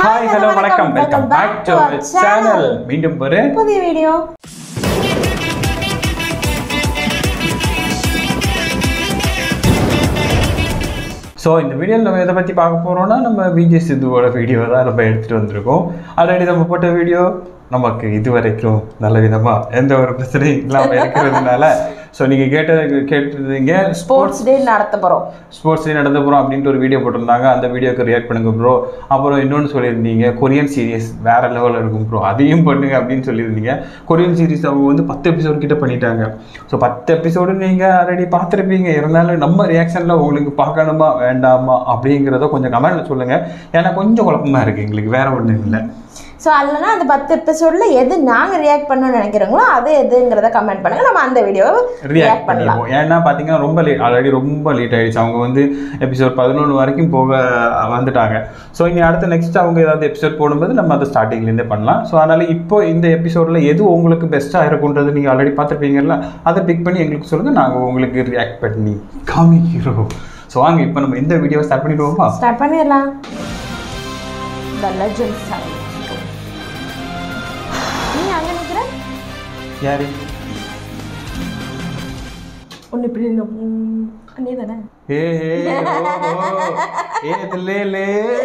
Hi hello வணக்கம் welcome back to channel மீண்டும் ஒரு புதிய வீடியோ ஸோ இந்த வீடியோவில் நம்ம எதை பற்றி பார்க்க போகிறோம்னா நம்ம விஜய் சித்துவோட வீடியோ தான் நம்ம எடுத்துகிட்டு வந்திருக்கோம் ஆல்ரெடி நம்ம போட்ட வீடியோ நமக்கு இது வரைக்கும் நல்ல விதமாக எந்த ஒரு பிரச்சனையும் இல்லாமல் இருக்கிறதுனால ஸோ நீங்கள் கேட்டது கேட்டிருந்தீங்க ஸ்போர்ட்ஸ் டே நடத்த போறோம் ஸ்போர்ட்ஸ் டே நடந்த போகிறோம் அப்படின்ட்டு ஒரு வீடியோ போட்டிருந்தாங்க அந்த வீடியோக்கு ரியாக்ட் பண்ணுங்க ப்ரோ அப்புறம் இன்னொன்று சொல்லியிருந்தீங்க கொரியன் சீரிஸ் வேற லெவலில் இருக்கும் ப்ரோ அதையும் பண்ணுங்க அப்படின்னு சொல்லியிருந்தீங்க கொரியன் சீரிஸ் அவங்க வந்து பத்து எபிசோடு கிட்ட பண்ணிட்டாங்க ஸோ பத்து எபிசோடு நீங்கள் ஆல்ரெடி பார்த்துருப்பீங்க இருந்தாலும் நம்ம ரியாக்ஷனில் உங்களுக்கு பார்க்கணுமா வேண்டாமா அப்படிங்கிறத கொஞ்சம் கமெண்ட்டில் சொல்லுங்கள் ஏன்னா கொஞ்சம் குழப்பமா இருக்குது எங்களுக்கு வேற ஒன்றும் இல்லை ஸோ அதுலனா அந்த பத்து எபிசோட்ல எது நாங்க ரியாக்ட் பண்ணணும்னு நினைக்கிறோங்களோ அது எதுங்கிறத கமெண்ட் பண்ணுங்க நம்ம அந்த வீடியோவை ரியாக்ட் ரியாக்ட் பண்ணலாம் பண்ணிடுவோம் ஏன்னா பார்த்தீங்கன்னா ரொம்ப லேட் ஆல்ரெடி ரொம்ப லேட் ஆயிடுச்சு அவங்க வந்து எபிசோட் பதினொன்று வரைக்கும் போக வந்துட்டாங்க ஸோ இனி அடுத்த நெக்ஸ்ட் அவங்க ஏதாவது எபிசோட் போடும்போது நம்ம அதை ஸ்டார்டிங்லேருந்தே பண்ணலாம் ஸோ அதனால் இப்போ இந்த எபிசோடில் எது உங்களுக்கு பெஸ்ட்டாக இருக்குன்றது நீங்கள் ஆல்ரெடி பார்த்துருப்பீங்கல்ல அதை பிக் பண்ணி எங்களுக்கு சொல்லுங்கள் நாங்கள் உங்களுக்கு ரியாக்ட் பண்ணி காமிக்கிறோம் ஸோ வாங்க இப்போ நம்ம இந்த வீடியோவை ஸ்டார்ட் பண்ணிடுவோமா ஸ்டார்ட் பண்ணிடலாம் த லெஜண்ட் சவுண்ட் நீ அங்க நிக்கிற யாரு ஒன்று இப்படி நீ தானே ஏ ஏ, ஓ, ஓ, ஏ லே லே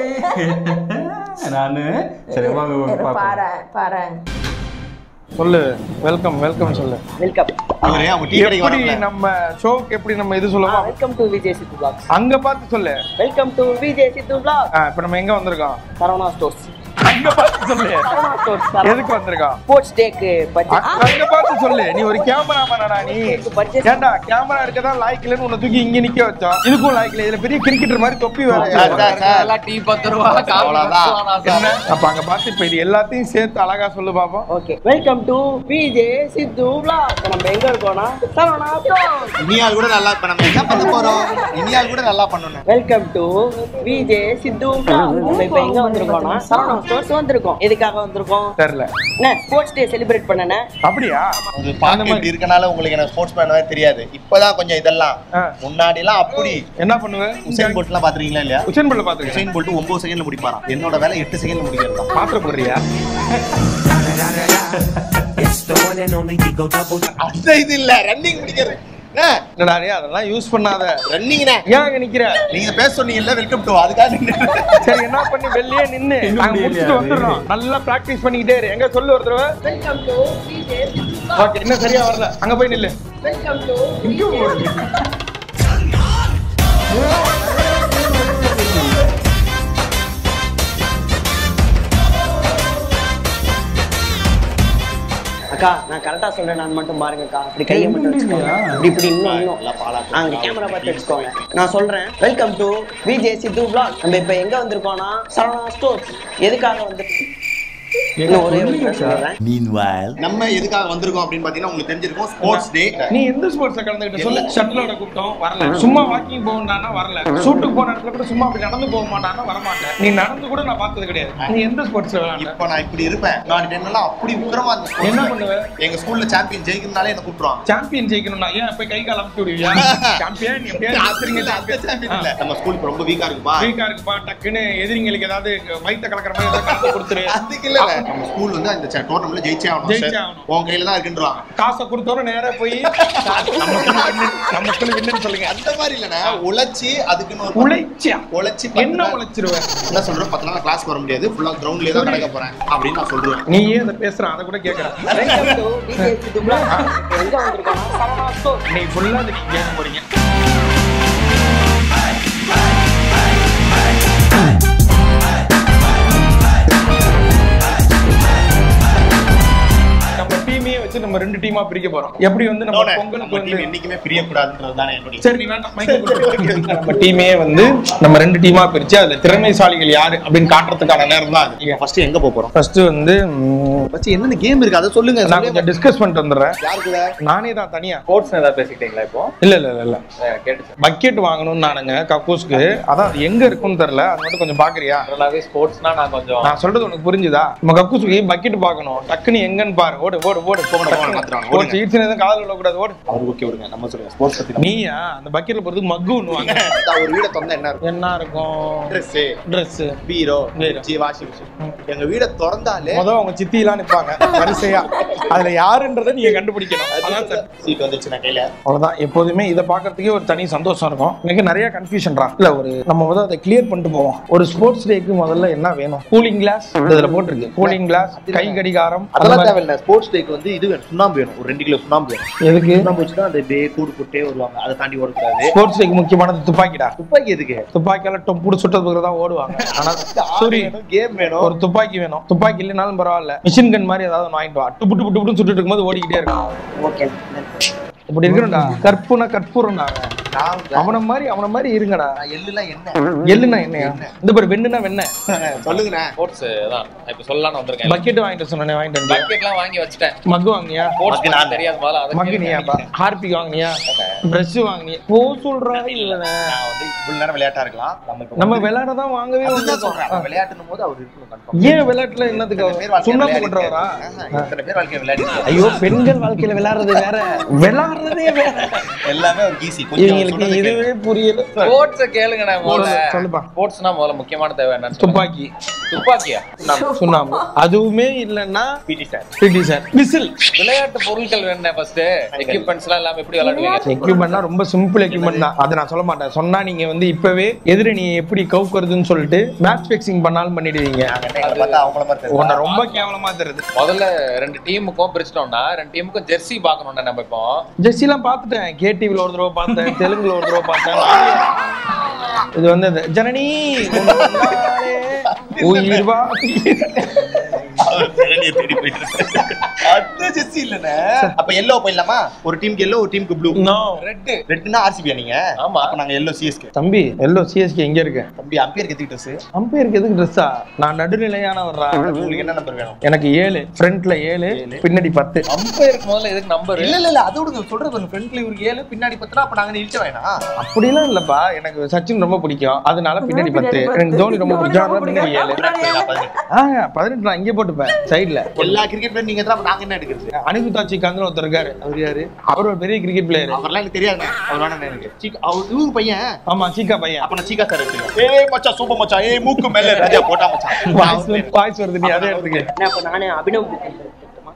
நான் சரி வாங்க பார்ப்போம் பாரு பாரு சொல்லு வெல்கம் வெல்கம் சொல்லு வெல்கம் இவரே அவங்க டீ கடைக்கு எப்படி வரல நம்ம ஷோக்கு எப்படி நம்ம இது சொல்லுவோம் welcome to Vijay Siddhu vlogs அங்க பார்த்து சொல்லு welcome to Vijay Siddhu vlog ஆ, இப்ப நம்ம எங்க வந்திருக்கோம் சரவணா ஸ்டோர்ஸ் அங்க பார்த்து சொல்லு சரவணா ஸ்டோர்ஸ் எதுக்கு வந்திருக்கோம் ஸ்போர்ட்ஸ் டேக்கு அ- பட்ஜெட் அங்க பார்த்து சொல்லு நீ ஒரு கேமராமேனடா நீ பட்ஜெட் ஏன்டா கேமரா இருக்கதா லாய்க் இல்லைன்னு உன்னை தூக்கி இங்க நிக்க வச்சோம் இதுக்கும் லாய்க் இல்ல இதுல பெரிய கிரிக்கெட்டர் மாதிரி தொப்பி வேற சார், சார், சார். அவ்வளவுதான். என்ன அப்ப அங்க பார்த்து இப்ப இது எல்லாத்தையும் சேர்த்து அழகா சொல்லு பாப்போம் okay welcome to Vijay Siddhu vlog நம்ம எங்க இருக்கோம்னா சரவணா ஸ்டோர்ஸ் இனியால் கூட நல்லா இப்ப நம்ம என்ன பண்ண போறோம் இனியால் கூட நல்லா பண்ணணும் welcome to Vijay Siddhu vlog நம்ம இப்போ எங்க வந்திருக்கோம்னா சரவணா ஸ்டோர்ஸ் வந்திருக்கோம் எதுக்காக வந்திருக்கோம் தெரியல என்ன ஸ்போர்ட்ஸ் டே செலிப்ரேட் பண்ணனே அப்படியா அது பார்க்க இப்படி இருக்கனால உங்களுக்கு எனக்கு ஸ்போர்ட்ஸ் மேன் மாதிரி தெரியாது இப்பதான் கொஞ்சம் இதெல்லாம் ஆ. முன்னாடி எல்லாம் அப்படி என்ன பண்ணுவ உசைன் போல்ட் எல்லாம் பாத்துறீங்களா இல்லையா உச்சன் பல்ல பாத்துருக்கேன் உசைன் போல்ட் ஒன்பது செகண்ட்ல முடிப்பாராம் என்னோட வேலை எட்டு செகண்ட்ல முடிக்கிறது தான் மாத்திர போடுறியா அந்த இது இல்ல ரன்னிங் முடிக்கிறது என்னடா டேய், அதெல்லாம் யூஸ் பண்ணாத ரன்னிங்னே ஏன் அங்க நிக்கிற நீங்க பேச சொன்னீங்கல்ல வெல்கம் டு அதுக்காக நின்னு சரி என்ன பண்ணி வெளியே நின்னு இன்னும் நாங்க முடியலையா முடிச்சுட்டு அது? வந்துடுறோம் நல்லா பிராக்டிஸ் பண்ணிக்கிட்டே இரு எங்க சொல்லு ஒரு தடவை வெல்கம் டு விஜய் ஓகே இன்னும் சரியா வரல அங்க போய் நில்லு வெல்கம் டு அக்கா நான் கரெக்டா சொல்றேன் நான் மட்டும் பாருங்கக்கா இப்படி கையை மட்டும் வச்சுக்கோங்க இப்படி இப்படி இன்னும் இன்னும் நல்லா பாலாட்டு. அங்க கேமரா பார்த்து வச்சுக்கோங்க நான் சொல்றேன் welcome to Vijay Siddhu vlog நம்ம இப்ப எங்க வந்திருக்கோம்னா சரவணா ஸ்டோர்ஸ் எதுக்காக வந்து இன்னும் ஒரே ஒரு சொல்லுங்க விஷயம் சொல்றேன் நம்ம எதுக்காக வந்திருக்கோம் அப்படின்னு பாத்தீங்கன்னா உங்களுக்கு தெரிஞ்சிருக்கும் ஸ்போர்ட்ஸ் டே நீ எந்த ஸ்போர்ட்ஸ்ல கலந்துக்கிட்ட சொல்லு ஷட்டிலோட கூப்பிட்டோம் வரல சும்மா வாக்கிங் போகண்டானா வரல ஷூட்டுக்கு போன இடத்துல கூட சும்மா அப்படி நடந்து போக மாட்டானா வர மாட்டேன் நீ நடந்து கூட நான் பார்த்தது கிடையாது நீ எந்த ஸ்போர்ட்ஸ்ல விளையாண்ட இப்ப நான் இப்படி இருப்பேன் நான் டைம்லாம் அப்படி உக்கிரமா இருந்த sports என்ன ல. பண்ணுவ? எங்க ஸ்கூல்ல சாம்பியன் ஜெயிக்கிறதுனால என்ன கூப்பிடுவாங்க சாம்பியன் ஜெயிக்கணும்னா ஏன் போய் கை கால் அமுத்தி விடுவியா சாம்பியன் எப்படியாவது ஜெயிச்சிருங்க இல்ல நம்ம ஸ்கூல் இப்ப ரொம்ப வீக்கா இருக்குப்பா வீக்கா இருக்குப்பா டக்குன்னு எதிரிங்களுக்கு ஏதாவது வயித்த கலக்கிற மாதிரி ஏதாவது கலந்து கொடுத்துரு அதுக்கு இல்ல நம்ம ஸ்கூல் வந்து அந்த டோர்னமெண்ட்ல ஜெயிச்சே ஆகணும் ஜெயிச்சே சார். ஆகணும். உன் கையில தான் இருக்குன்றாங்க காசை கொடுத்தோட நேரா போய் நம்ம ஸ்கூல் winner, நம்ம ஸ்கூல் வின்னு சொல்லுங்க அந்த மாதிரி இல்லனா உழைச்சி அதுக்குன்னு ஒரு உழைச்சியா உழைச்சி என்ன உழைச்சிருவேன் என்ன சொல்றேன் பத்து நாள் கிளாஸ் வர முடியாது ஃபுல்லா கிரவுண்ட்லயே தான் நடக்க போறேன் அப்படின்னு நான் சொல்றேன் நீ ஏன் அதை பேசுற அதை கூட கேக்குறேன் welcome to Vijay Siddhu vlog இப்ப எங்க வந்திருக்கோம்னா சரவணா ஸ்டோர்ஸ் நீ ஃபுல்லா அதை நீங்க கேட்க போறீங்க நம்ம டீமையே வச்சு நம்ம ரெண்டு டீமா பிரிக்க போறோம் எப்படி வந்து நம்ம பொங்கலுக்கு நம்ம வந்து டீம் என்னைக்குமே பிரிய கூடாதுன்றது தானே என்னுடைய சரி நீ வேண்டாம் மைக்கை கொடுத்து. நம்ம டீமே வந்து நம்ம ரெண்டு டீமா பிரிச்சு அதுல திறமைசாலிகள் யாரு அப்படின்னு காட்டுறதுக்கான நேரம் தான் அது ஃபர்ஸ்ட் எங்க போக போறோம் ஃபர்ஸ்ட் வந்து ம், ஃபர்ஸ்ட் என்னென்ன கேம் இருக்கு அதை சொல்லுங்க நான் கொஞ்சம் டிஸ்கஸ் பண்ணிட்டு வந்துடுறேன் யாரு கூட நானே தான் தனியா ஸ்போர்ட்ஸ் ஏதாவது பேசிக்கிட்டீங்களா இப்போ இல்ல இல்ல இல்ல இல்ல கேட்டுச்சு பக்கெட் வாங்கணும்னு நானுங்க கக்கூஸ்க்கு அதான் அது எங்க இருக்குன்னு தெரியல அது மட்டும் கொஞ்சம் பாக்குறியா ஜெனரலாவே ஸ்போர்ட்ஸ்னா நான் கொஞ்சம் நான் சொல்றது உனக்கு புரிஞ்சுதா நம்ம கக்கூஸ்க்கு பக்கெட் பார்க்கணும் டக்குன்னு எங்கன்னு பாரு ஓடு ஓடு ஓடு போகணும் மாத்துறாங்க ஒரு சீட்ஸ் எதுவும் காதல் விடக்கூடாது ஓடு அவர் ஓகே விடுங்க நம்ம சொல்லுங்க ஸ்போர்ட்ஸ் பத்தி நீயா அந்த பக்கெட்ல போறதுக்கு மக்கு ஒண்ணுவாங்க நம்ம ஒரு வீட திறந்தா என்ன இருக்கும் என்ன இருக்கும் dress dress bureau bureau. Fridge washing machine எங்க வீட திறந்தாலே முத அவங்க சித்தி எல்லாம் நிப்பாங்க வரிசையா அதுல யாருன்றதை நீங்க கண்டுபிடிக்கணும் அதான் சார் சீட் வந்துச்சு நான் கையில அவ்வளவுதான் எப்போதுமே இதை பார்க்கறதுக்கே ஒரு தனி சந்தோஷம் இருக்கும் எனக்கு நிறைய கன்ஃபியூஷன்ரா இல்ல ஒரு நம்ம முதல்ல அதை கிளியர் பண்ணிட்டு போவோம் ஒரு ஸ்போர்ட்ஸ் டேக்கு முதல்ல என்ன வேணும் கூலிங் கிளாஸ் இதுல போட்டிருக்கு கூலிங் கிளாஸ் கை கடிகாரம் அந்த அதெல்லாம் மாதிரி. தேவையில்ல ஸ்போர்ட்ஸ் டேக்கு வந்து இது வேணும் சுண்ணாம்பு வேணும் ஒரு ரெண்டு கிலோ சுண்ணாம்பு வேணும் எதுக்கு சுண்ணாம்பு வச்சு தான் அந்த டே கூடு போட்டே வருவாங்க அதை தாண்டி ஓடக்கூடாது ஸ்போர்ட்ஸ் டேக்கு முக்கியமானது துப்பாக்கிடா துப்பாக்கி எதுக்கு துப்பாக்கியால டொப்புடு சுட்டதுக்கு தான் ஓடுவாங்க ஆனா சூரி கேம் வேணும் ஒரு துப்பாக்கி வேணும் துப்பாக்கி இல்லைனாலும் பரவாயில்ல மிஷின் கன் மாதிரி ஏதாவது ஒன்று வாங்கிட்டு வா டுப்பு டுப்பு டுப்புன்னு சுட்டுட்டு இருக்கும்போது ஓடிக்கிட்டே இருக்கும் ஓகே இப்படி இருக்கணும்டா கற்புனா கற்பூரம்டா நான் அவன மாதிரி அவன மாதிரி இருங்கடா நான் எள்ளுலாம் என்ன எள்ளுனா என்னையா இந்த பேர் வெண்ணுனா வெண்ண சொல்லுங்கண்ணே ஸ்போர்ட்ஸ் தான் இப்ப சொல்லலாம்னு வந்திருக்கேன் பக்கெட் வாங்கிட்டு சொன்னேன் வாங்கிட்டு வந்து பக்கெட்லாம் வாங்கி வச்சுட்டேன் மக்கு வாங்கினியா ஸ்போர்ட்ஸ் மக்கு நான் தெரியாது முதல்ல அதை மக்கு நீயாப்பா ஹார்பிக் வாங்கினியா பிரஷ் வாங்கினியா போ சொல்றா இல்லண்ணே நான் வந்து இவ்வளவு நேரம் விளையாட்டா இருக்கலாம் நம்ம இப்ப நம்ம வந்து- விளையாட தான் வாங்கவே அதுதான் வந்திருக்கோம் சொல்றேன் ஆ. விளையாட்டுனும் போது அவர் இருக்கணும் confirm. ஏன் விளையாட்டுல என்னத்துக்கு இத்தனை பேர் வாழ்க்கையில சுண்ணாம்பு விளையாடி பண்றவரா ஆஹா, இத்தனை பேர் வாழ்க்கையில விளையாடி ஐயோ பெண்கள் வாழ்க்கையில விளையாடுறது வேற விளையாடுறதே வேற எல்லாமே ஒரு ஈஸி கொஞ்சம் இவங்களுக்கு சொல்றது கேளு. இதுவே புரியல ஸ்போர்ட்ஸ் கேளுங்கண்ணே முதல்ல சொல்லு, சொல்லுப்பா ஸ்போர்ட்ஸ்னா முதல்ல முக்கியமான தேவை என்னன்னு சொல்லுங்க. துப்பாக்கி துப்பாக்கியா சுண்ணாம்பு அதுவுமே இல்லைன்னா PT sir. P T sir whistle விளையாட்டு பொருட்கள் வேணும் ஃபர்ஸ்ட் எக்யூப்மெண்ட்ஸ் எல்லாம் இல்லாம எப்படி விளையாடுவீங்க எக்யூப்மெண்ட்னா ரொம்ப சிம்பிள் எக்யூப்மெண்ட் தான் அதை நான் சொல்ல மாட்டேன் சொன்னா நீங்க வந்து இப்பவே எதிரணி எப்படி கவுக்குறதுன்னு சொல்லிட்டு மேட்ச் ஃபிக்சிங் பண்ணாலும் பண்ணிடுவீங்க நாங்க என்ன எங்களை பார்த்தா அவங்கள மாதிரி தெரியுது. உன்னை ரொம்ப கேவலமா தெரியுது முதல்ல ரெண்டு டீமுக்கும் பிரிச்சிட்டோம்னா ரெண்டு டீமுக்கும் ஜெர்சி பார்க்கணும்னா நம்ம இப்போ ஜெர்சிலாம் பார்த்துட்டேன் கேடிவில ஒரு தடவை பார்த்தேன் தெலுங்குல ஒரு தடவை பார்த்தேன் இது வந்து இந்த ஜனனி உன்னாலே உயிர் வா அவர் ஜனனியை தேடி போயிட்டு இருக்காரு. அது ஜெர்சி இல்லண்ணே. அப்ப yellow போயிடலாமா? ஒரு டீமுக்கு yellow, ஒரு டீமுக்கு blue. நோ ரெட் ரெட்னா RCB யா நீங்க? ஆமா. அப்ப நாங்க yellow CSK. தம்பி எல்லோ சிஎஸ்கே எங்க இருக்கு தம்பி, umpire க்கு எதுக்கு dress? அம்பையருக்கு எதுக்கு ட்ரெஸ்ஸா நான் நடுநிலையான வர்றா உங்களுக்கு என்ன number வேணும்? எனக்கு ஏழு ஃப்ரண்ட்ல ஏழு பின்னாடி பத்து அம்பையருக்கு முதல்ல எதுக்கு நம்பர் இல்ல, இல்ல, இல்ல, அது விடுங்க. சொல்றது பாருங்க. front ல இவருக்கு ஏழு, பின்னாடி பத்துனா, அப்ப நாங்க இழுச்ச வேணாம். அப்படிலாம் இல்லப்பா எனக்கு சச்சின் ரொம்ப பிடிக்கும் அதனால பின்னாடி பத்து எனக்கு தோனி ரொம்ப பிடிக்கும் அதனால பின்னாடி ஏழு ஆ பதினெட்டு நான் இங்கே போட்டுப்பேன் சைடுல எல்லா cricket player நீங்க எத்தனை, அப்ப நாங்க என்ன எடுக்கிறது? அனிகுதா சிக்காந்திர ஒருத்தர் இருக்காரு அவர் யாரு? அவர் ஒரு பெரிய கிரிக்கெட் பிளேயர் அவரெல்லாம் எனக்கு தெரியாதுங்க. அவர் வேணாம் எனக்கு. சீக்கா- அவர் இவரு பையன். ஆமா சீக்கா பையன் அப்ப நான் சீக்கா sir வச்சுக்கிறேன். ஏய் மச்சான், சூப்பர் மச்சான். ஏய், மூக்கு மேல ராஜா போட்டா மச்சான். வாய்ஸ் வாய்ஸ் வருது நீ அதே எடுத்துக்க என்ன அப்ப நானே அபினவ் எடுத்துட்டுமா?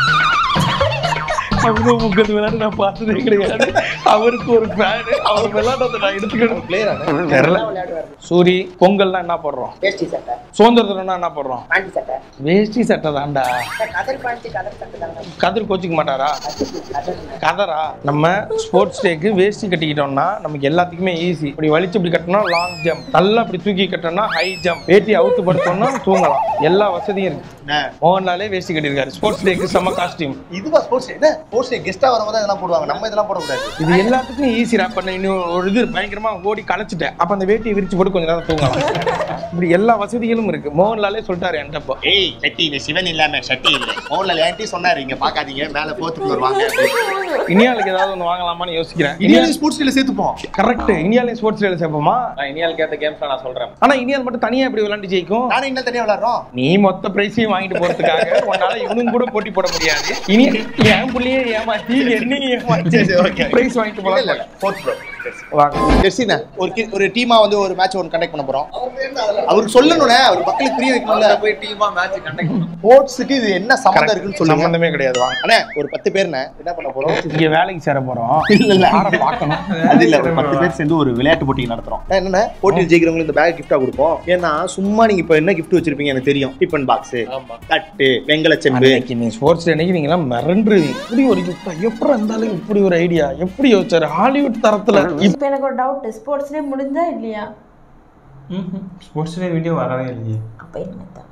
அவ்வளோ முக்கத்து விளையாடு நான் பார்த்ததே கிடையாது அவருக்கு ஒரு ஃபேன் அவர் விளையாடுறத நான் எடுத்துக்கணும் தெரியல சூரி பொங்கல்னா என்ன போடுறோம் வேஷ்டி சட்டை சுதந்திர தினம்னா என்ன போடுறோம் பாண்டி சட்டை வேஷ்டி சட்டை தான்டா சார், கதர் பாண்டி கதர் சட்டை தாங்க கதிர் கோச்சிக்க மாட்டாரா கதர் கதரா நம்ம ஸ்போர்ட்ஸ் டேக்கு வேஷ்டி கட்டிக்கிட்டோம்னா நமக்கு எல்லாத்துக்குமே ஈஸி இப்படி வலிச்சு இப்படி கட்டினா லாங் ஜம்ப் நல்லா இப்படி தூக்கி கட்டினா ஹை ஜம்ப் வேட்டி அவுத்து படுத்தோம்னா தூங்கலாம் எல்லா வசதியும் இருக்கு என்ன? மோகன்லாலே வேஷ்டி கட்டியிருக்காரு ஸ்போர்ட்ஸ் டேக்கு செம்ம காஸ்டியூம் இதுவா ஸ்போர்ட்ஸ் என்ன ஸ்போர்ட்ஸ் கெஸ்டா வரும்போது இதெல்லாம் போடுவாங்க நம்ம இதெல்லாம் போடக்கூடாது இது எல்லாத்துக்கும் ஈஸி ரேப் பண்ண இன்னும் ஒரு இது பயங்கரமா ஓடி களைச்சிட்டேன் அப்ப அந்த வேட்டியை விரிச்சு போட்டு கொஞ்ச நேரம் தூங்கலாம் இப்படி எல்லா வசதிகளும் இருக்கு மோகன்லாலே சொல்லிட்டாரு என்கிட்ட இப்போ ஏய் சட்டி இது சிவன் இல்லாம சட்டி இல்ல மோகன்லால் ஏன்டி சொன்னாரு இங்க பாக்காதீங்க மேல போர்த்து ஃப்ளோர் வாங்க இனியாலுக்கு ஏதாவது ஒன்று வாங்கலாமான்னு யோசிக்கிறேன் இந்தியாவில் ஸ்போர்ட்ஸ் டேல சேர்த்துப்போம் கரெக்ட் இனியாலையும் ஸ்போர்ட்ஸ் டேல சேர்ப்போமா நான் இனியால் கேட்ட கேம்ஸ் நான் சொல்றேன் ஆனா இனியால் மட்டும் தனியா எப்படி விளையாண்டு ஜெயிக்கும் நானும் இன்னும் தனியா விளையாடுறோம் நீ மொத்த பிரைஸையும் வாங்கிட்டு போறதுக்காக உன்னால இவனும் கூட போட்டி போட முடியாது இனி என் புள்ளையே ஏமாத்தி என்னையும் ஏமாத்தி சரி, okay. பிரைஸ் வாங்கிட்டு இல்ல இல்ல போலாம் ஃபோர்த் ஃப்ளோர் வாங்க ஜெர்சிண்ணே ஒரு கி- ஒரு டீமா வந்து ஒரு மேட்ச் ஒன்று கண்டக்ட் பண்ண போறோம் அவருக்கு சொல்லணும்னே அவர் மக்களுக்கு புரிய வைக்கணும்ல போய் டீமா மேட்ச் கண்டக்ட் ஸ்போர்ட்ஸுக்கு இது என்ன சம்மந்தம் இருக்குன்னு சொல்லுங்க சம்பந்தமே கிடையாது வாங்க அண்ணே ஒரு பத்து பேர்ண்ணே என்ன பண்ண போறோம் இங்க வேலைக்கு சேர போறோம் இல்ல இல்ல ஆட பார்க்கணும் அது இல்ல ஒரு பத்து பேர் சேர்ந்து ஒரு விளையாட்டு போட்டி நடத்துறோம் என்னன்னா போட்டியில் ஜெயிக்கிறவங்களுக்கு இந்த பேக் கிஃப்டா கொடுப்போம் ஏன்னா சும்மா நீங்க இப்ப என்ன கிஃப்ட் வச்சிருப்பீங்க எனக்கு தெரியும் டிஃபன் பாக்ஸ் ஆமா தட்டு வெங்கல செம்பு அன்னைக்கு நீ ஸ்போர்ட்ஸ் டே அன்னைக்கு நீங்க எல்லாம் மிரண்டுருவீங்க இப்படி ஒரு gift-ஆ? எப்படி இருந்தாலும் இப்படி ஒரு ஐடியா எப்படி யோசிச்சாரு ஹாலிவுட் தரத்துல இப்போ எனக்கு ஒரு டவுட் ஸ்போர்ட்ஸ் டே முடிஞ்சா இல்லையா ஸ்போர்ட்ஸ் டே வீடியோ வரவே இல்லையே அப்போ என்ன தான்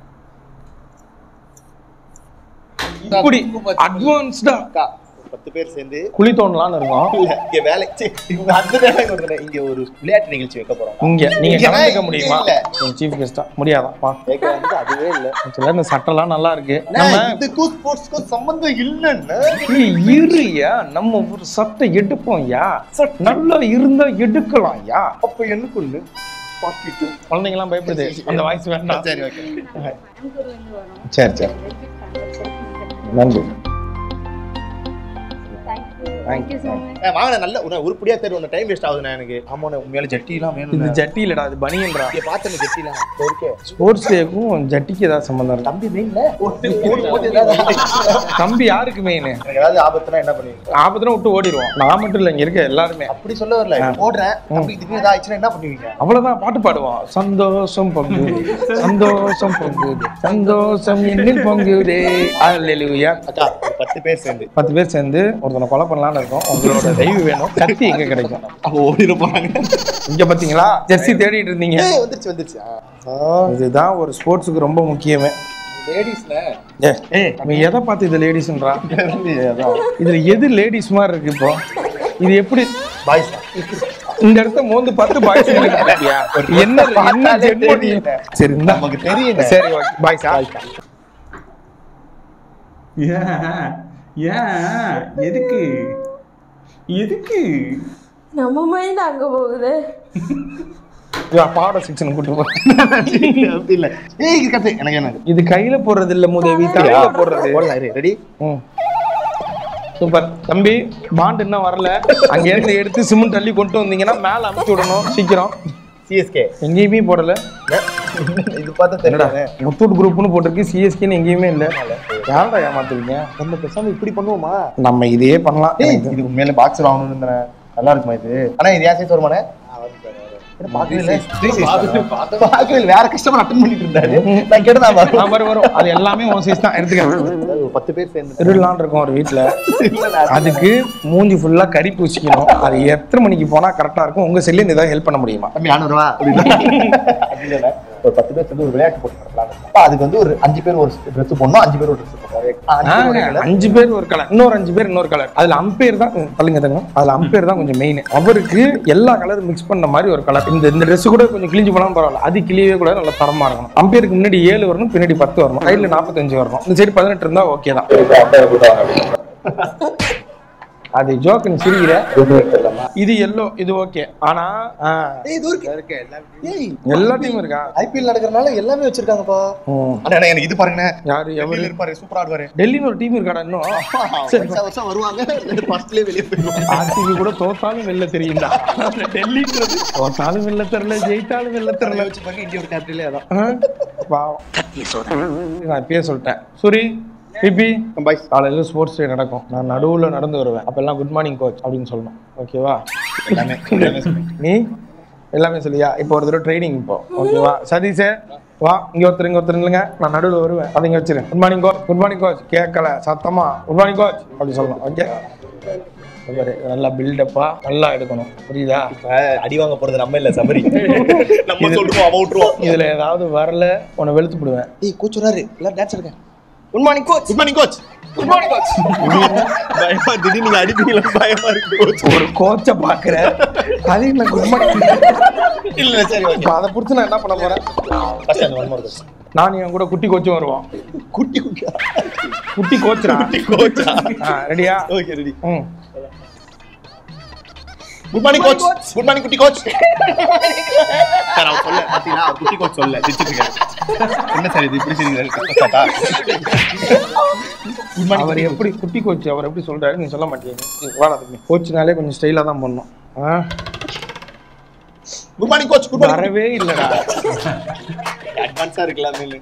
இப்படி அட்வான்ஸ்டா அக்கா, ஒரு பத்து பேர் சேர்ந்து குழி தோண்டலாம்னு இருக்கோம் இல்ல இங்க வேலை சீ, இவங்க அந்த வேலை கொடுக்கல. இங்க ஒரு விளையாட்டு நிகழ்ச்சி வைக்க போறோம் இங்க நீங்க இங்க கலந்துக்க இங்க முடியுமா இல்ல. சீஃப் கெஸ்டா முடியாதா வா வைக்க வந்து அதுவே இல்ல ஆக்சுவலா இந்த சட்டெல்லாம் நல்லா இருக்கு நம்ம நம்ம இதுக்கும் ஸ்போர்ட்ஸ்க்கும் சம்பந்தம் இல்லைன்னு நீ இருயா நம்ம ஒரு சட்டை எடுப்போம் யா நல்லா இருந்தா எடுக்கலாம் யா அப்ப என்ன கொள்ளு பாக்கிட்டு குழந்தைங்கலாம் பயப்படுது அந்த வாய்ஸ் வேண்டாம் சரி ஓகே சரி சரி நன்றி தேங்க்யூ ஸோ மச் வாங்க நல்ல ஒரு உருப்படியா தெரியும் உன டைம் வேஸ்ட் ஆகுதுண்ணா எனக்கு ஆமாண்ணே உண்மையில ஜட்டிலாம் இது வேணும் ஜட்டி இல்லடா அது பனியன்றா இங்க பார்த்தேன் ஜட்டிலாம் ஓகே ஸ்போர்ட்ஸ் டேக்கும் ஜட்டிக்கு ஏதாவது சம்பந்தம் இருக்கு தம்பி மெயின்ல தம்பி யாருக்கு மெயின் எனக்கு ஏதாவது ஆபத்துனா என்ன பண்ணுவீங்க ஆபத்துல விட்டு ஓடிடுவோம் நான் மட்டும் இல்லை இங்க இருக்க எல்லாருமே அப்படி சொல்ல வரல இப்ப ஓடுறேன் தம்பி திடீர்னு ஏதாவது ஆச்சுன்னா என்ன பண்ணுவீங்க அவ்வளவுதான் பாட்டு பாடுவோம் சந்தோஷம் பொங்குது சந்தோஷம் பொங்குது சந்தோஷம் என்னில் பொங்குதே அல்லேலூயா அக்கா ஒரு பத்து பேர் சேர்ந்து பத்து பேர் சேர்ந்து ஒருத்தனை கொலை பண்ணலாம்னு இருக்கோம் உங்களோட தயவு வேணும் கத்தி எங்க கிடைக்கும் அப்போ ஓடிட போறாங்க இங்க பாத்தீங்களா ஜெர்சி தேடிட்டு இருந்தீங்க ஏய், வந்துருச்சு வந்துருச்சு ஆ. இதுதான் ஒரு ஸ்போர்ட்ஸுக்கு ரொம்ப முக்கியமே லேடிஸ்ல ஏ, ஏய் நீ எதை பார்த்து இது லேடிஸ்ன்றா அதான் இதுல எது லேடிஸ் மாதிரி இருக்கு இப்போ இது எப்படி பாய்ஸ் இந்த இடத்த மோந்து பார்த்து பாய்ஸ் என்ன என்ன ஜென்மம் நீ? சரி இந்தா. நமக்கு தெரியும் சரி ஓகே பாய் சார் ஏன் ஏன் எதுக்கு எதுக்கு நம்ம மைண்ட் அங்க போகுது பாட செக்ஷன் கூட்டு போ அப்படி இல்ல ஏய் இது கத்து எனக்கு என்ன இது கையில போடுறது இல்ல முதவி தலையில போடுறது போடலாம் ரெடி ம். சூப்பர் தம்பி பாண்ட் இன்னும் வரல அங்க இருந்து எடுத்து சிமெண்ட் அள்ளி கொண்டு வந்தீங்கன்னா மேல அமுத்தி விடணும் சீக்கிரம் சிஎஸ்கே எங்கேயுமே போடல இது பார்த்தா என்னடா தெரியல முத்தூட் குரூப்னு போட்டிருக்கு சிஎஸ்கேன்னு எங்கேயுமே இல்ல யாரடா ஏமாத்துவீங்க நம்ம பேசாம இப்படி பண்ணுவோமா நம்ம இதே பண்ணலாம் ஏய் இது உண்மையில பாக்ஸர் வாங்கணும்னு இருந்தேன் நல்லா இருக்குமா இது ஆனா இது ஏன் சைஸ் வருமானே என்ன பார்க்கவே இல்ல. Three size தானா? பார்க்கவே இல்ல. வேற கஸ்டமர் அட்டன் பண்ணிட்டு இருந்தாரு நான் கேட்டதான் வரும். ஆ, வரும் வரும் அது எல்லாமே உன் சைஸ் தான் எடுத்துக்கிறேன் அதாவது ஒரு பத்து பேர் சேர்ந்து திருடலான் இருக்கும் ஒரு வீட்ல இல்ல, அதுக்கு மூஞ்சி ஃபுல்லா கறி பூசிக்கணும் அது எத்தனை மணிக்கு போனா கரெக்டா இருக்கும் உங்க செல்ல இருந்து ஏதாவது ஹெல்ப் பண்ண முடியுமா தம்பி நானூறுவா அப்படி இல்ல ஒரு பத்து பேர் சேர்ந்து ஒரு விளையாட்டு போட்டு நடத்தலாம் அப்ப அதுக்கு வந்து ஒரு அஞ்சு பேர் ஒரு ட்ரெஸ் போடணும் அஞ்சு பேர் ஒரு ட்ரெஸ் போடணும் அஞ்சு பேர் ஒரே ஆ, colour. அஞ்சு பேர் ஒரு கலர் இன்னொரு அஞ்சு பேர் இன்னொரு கலர் அதுல அம்பேர் தான் ம், தள்ளுங்க தங்க அதுல அம்பேர் தான் கொஞ்சம் மெயின் அவருக்கு எல்லா கலரும் மிக்ஸ் பண்ண மாதிரி ஒரு கலர் இந்த இந்த ட்ரெஸ் கூட கொஞ்சம் கிழிஞ்சு போனாலும் பரவாயில்ல அது கிளியவே கூட நல்ல தரமா இருக்கணும் அம்பேருக்கு முன்னாடி ஏழு வரணும் பின்னாடி பத்து வரணும் சைடுல நாற்பத்தஞ்சு வரணும் இந்த சைடு பதினெட்டு இருந்தா ஓகே தான் அது ஜோக்கு நீ சிரிக்கிற இது எல்லோ இது ஓகே ஆனா ஆ, ஏய், இது இருக்கு. ஏய், எல்லா டீமும் இருக்கா IPL நடக்கறனால எல்லாமே வச்சிருக்காங்கப்பா ம். அண்ணா அண்ணா, எனக்கு இது பாருங்கண்ணே யாரு எவரு எவரு இருப்பாரு சூப்பரா ஆடுவாரு டெல்லின்னு ஒரு டீம் இருக்காடா இன்னும் சரி வருஷம் வருஷம் வருவாங்க ஃபர்ஸ்ட்லயே வெளியே போயிடுவாங்க ஆர்சிபி கூட தோத்தாலும் வெளில தெரியும்டா டெல்லின்றது தோத்தாலும் வெளில தெரியல ஜெயித்தாலும் வெளில தெரியல வச்சு பாருங்க இந்தியோட கேபிட்டலே அதான் ஆ? பாவம் நான் இப்பயே சொல்லிட்டேன் சூரி பிபி பாய்ஸ் காலையில் ஸ்போர்ட்ஸ் டே நடக்கும் நான் நடுவில் நடந்து வருவேன் அப்பெல்லாம் குட் மார்னிங் கோச் அப்படின்னு சொல்லணும் ஓகேவா எல்லாமே எல்லாமே சொல்லுங்க. நீ எல்லாமே சொல்லியா இப்போ ஒரு தடவை ட்ரைனிங் இப்போ ஓகேவா சதீஷே வா இங்க ஒருத்தர் இங்க ஒருத்தர் இல்லைங்க நான் நடுவில் வருவேன் அதை இங்க வச்சிரு good morning coach good morning coach கேட்கல சத்தமா குட் மார்னிங் கோச் அப்படி சொல்லணும் ஓகே நல்லா பில்டப்பா நல்லா எடுக்கணும் புரியுதா இப்ப அடி வாங்க போறது நம்ம இல்ல சபரி நம்ம சொல்றோம் அவன் விட்டுருவோம் இதுல ஏதாவது வரல உன்னை வெளுத்து போடுவேன் ஏய் கோச் வராரு எல்லாரும் டான்ஸ் இருக்க good morning coach good morning coach good morning coach பயமா திடீர்னு நீங்க அடிப்பீங்களா பயமா இருக்கு கோச் ஒரு கோச்சை பாக்குற அது என்ன குட் மார்னிங் இல்ல சரி ஓகே இப்போ அதை பொறுத்து நான் என்ன பண்ண போறேன் ஃபர்ஸ்ட் அந்த ஒன் மோர் கோச் நான் என் கூட குட்டி கோச்சும் வருவோம் குட்டி குட்டியா குட்டி கோச்சுடா குட்டி கோச்சா ரெடியா ஓகே ரெடி ம் good morning coach good morning குட்டி கோச் சார் அவர் சொல்ல பாத்தீங்களா அவர் குட்டி கோச் சொல்ல திச்சிட்டு இருக்காரு என்ன சார் இது இப்படி செய்றீங்க குட் மார்னிங் அவர் எப்படி குட்டி கோச் அவர் எப்படி சொல்றாரு நீ சொல்ல மாட்டீங்க வாடா தம்பி கோச்சுனாலே கொஞ்சம் ஸ்டைலா தான் பண்ணணும் ஆ? Good morning coach good morning வரவே இல்லடா அட்வான்ஸா இருக்கலாமே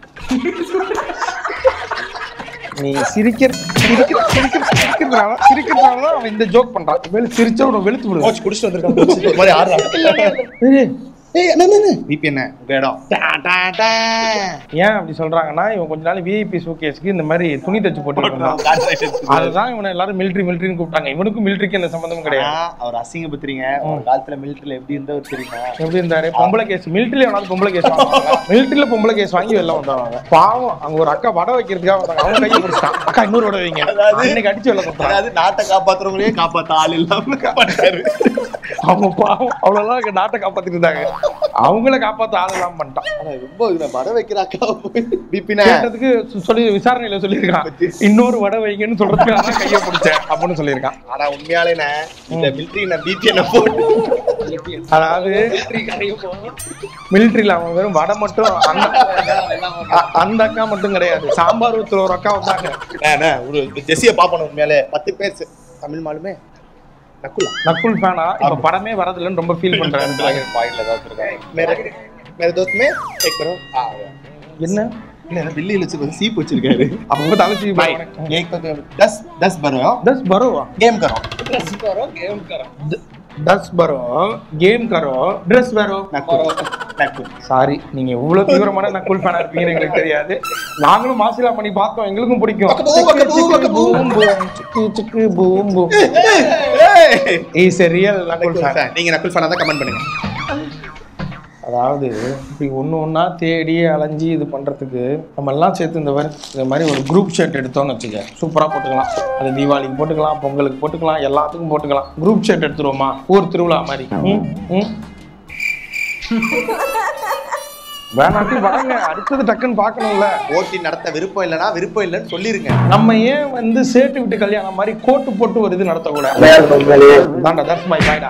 நீ சிரிக்கிற சிரிக்கிற சிரிக்கிற சிரிக்கிறதுனால சிரிக்கிறதுனால தான் அவன் இந்த ஜோக் பண்றான் வெளு சிரிச்சா அவனை வெளுத்து விடுவான் கோச் குடிச்சிட்டு வந்திருக்காங்க coach. ஒரு மாதிரி ஆடுறாங்க ஏய், ஏய் என்ன என்ன விபி என்ன உங்க இடம் ஏன் அப்படி சொல்றாங்கன்னா இவன் கொஞ்ச நாள் விஐபி ஷோகேஸ்க்கு இந்த மாதிரி துணி தச்சு போட்டு இருந்தான் அதுதான் இவனை எல்லாரும் மிலிட்ரி மிலிட்ரின்னு கூப்பிட்டாங்க இவனுக்கும் மிலிட்ரிக்கு எந்த சம்மந்தமும் கிடையாது அவர் அசிங்கப்படுத்துறீங்க ஒரு காலத்துல மிலிட்டரியில எப்படி இருந்தவர் தெரியுமா எப்படி இருந்தாரு பொம்பளை கேஸ் மிலிட்டரியில எவனாவது பொம்பளை கேஸ் வாங்குவாங்க மிலிட்டரியில பொம்பளை கேஸ் வாங்கி வெளில வந்தாங்க பாவம் அங்க ஒரு அக்கா வடை வைக்கிறதுக்காக வந்தாங்க அவங்க கையை பிடிச்சிட்டான் அக்கா இன்னொரு வடை வைங்க அன்னைக்கு அடிச்சு வெளில கொடுத்தாங்க அதாவது நாட்டை காப்பாத்துறவங்களே காப்பாத்த ஆள் இல்லாம காப்பாட்டாரு அவங்க பாவம் அவ்வளவுதான் அங்க நாட்டை காப்பாத்திட்டு இருந்தாங்க அவங்கள காப்பாத்த ஆள் இல்லாம பண்ணிட்டான் ஆனா ரொம்ப இதுல வட வைக்கிற அக்காவை போய் பிபினா கேட்டதுக்கு சொ- சொல்லி விசாரணையில சொல்லியிருக்கான் இன்னொரு வடை வைங்கன்னு சொல்றதுக்கு நான் தான் கையை பிடிச்சேன் அப்படின்னு சொல்லியிருக்கான் ஆனா உண்மையாலேண்ணே இந்த மிலிட்டரி நான் பிபி என்ன போட்டு அதாவது மிலிட்டரியில அவன் வெறும் வடை மட்டும் அந்த அ- அந்த அக்கா மட்டும் கிடையாது சாம்பார் ஊத்துல ஒரு அக்கா வந்தாங்க அண்ணே, ஒரு ஜெஸ்ஸிய பாப்பணும் உண்மையாலே பத்து பேர் சே- தமிழ் மாலுமே நக்குலா நக்குல் ஃபேனா இப்ப படமே வரதில்லைன்னு ரொம்ப ஃபீல் பண்றாரு பாயிண்ட்ல ஏதாவது இருக்காங்க मेरे मेरे दोस्त में एक करो என்ன இல்ல बिल्ली வச்சு சீப் வச்சிருக்காரு அப்ப தலைச்சி एक तो दस दस बरो दस बरो गेम करो दस बरो கேம் கரோ ட்ரெஸ் வேறோ नकुल नकुल சாரி நீங்க இவ்வளவு தீவிரமான நக்குல் ஃபேனா இருப்பீங்கன்னு எங்களுக்கு தெரியாது நாங்களும் மாசிலா பண்ணி பார்த்தோம் எங்களுக்கும் பிடிக்கும் சிக்கு, பூம், பூம், சிக்கு, சிக்கு, பூம், பூம். He's a real Nakul fan. நீங்க நக்குல் ஃபேனா தான் கமெண்ட் பண்ணுங்க அதாவது இப்படி ஒன்று ஒன்றா தேடி அலைஞ்சி இது பண்ணுறதுக்கு நம்ம எல்லாம் சேர்த்து இந்த மாதிரி இந்த மாதிரி ஒரு குரூப் ஷர்ட் எடுத்தோம்னு வச்சுக்க சூப்பராக போட்டுக்கலாம் அது தீபாவளிக்கு போட்டுக்கலாம் பொங்கலுக்கு போட்டுக்கலாம் எல்லாத்துக்கும் போட்டுக்கலாம் குரூப் ஷர்ட் எடுத்துருவோமா ஊர் திருவிழா மாதிரி ம் ம் வேணாட்டி வாங்க அடுத்தது டக்குன்னு பார்க்கணும்ல ஓட்டி நடத்த விருப்பம் இல்லைன்னா விருப்பம் இல்லைன்னு சொல்லிருங்க நம்ம ஏன் வந்து சேட்டு விட்டு கல்யாணம் மாதிரி கோட்டு போட்டு ஒரு இது நடத்தக்கூடாது தாண்டா தட்ஸ் மை பாய்டா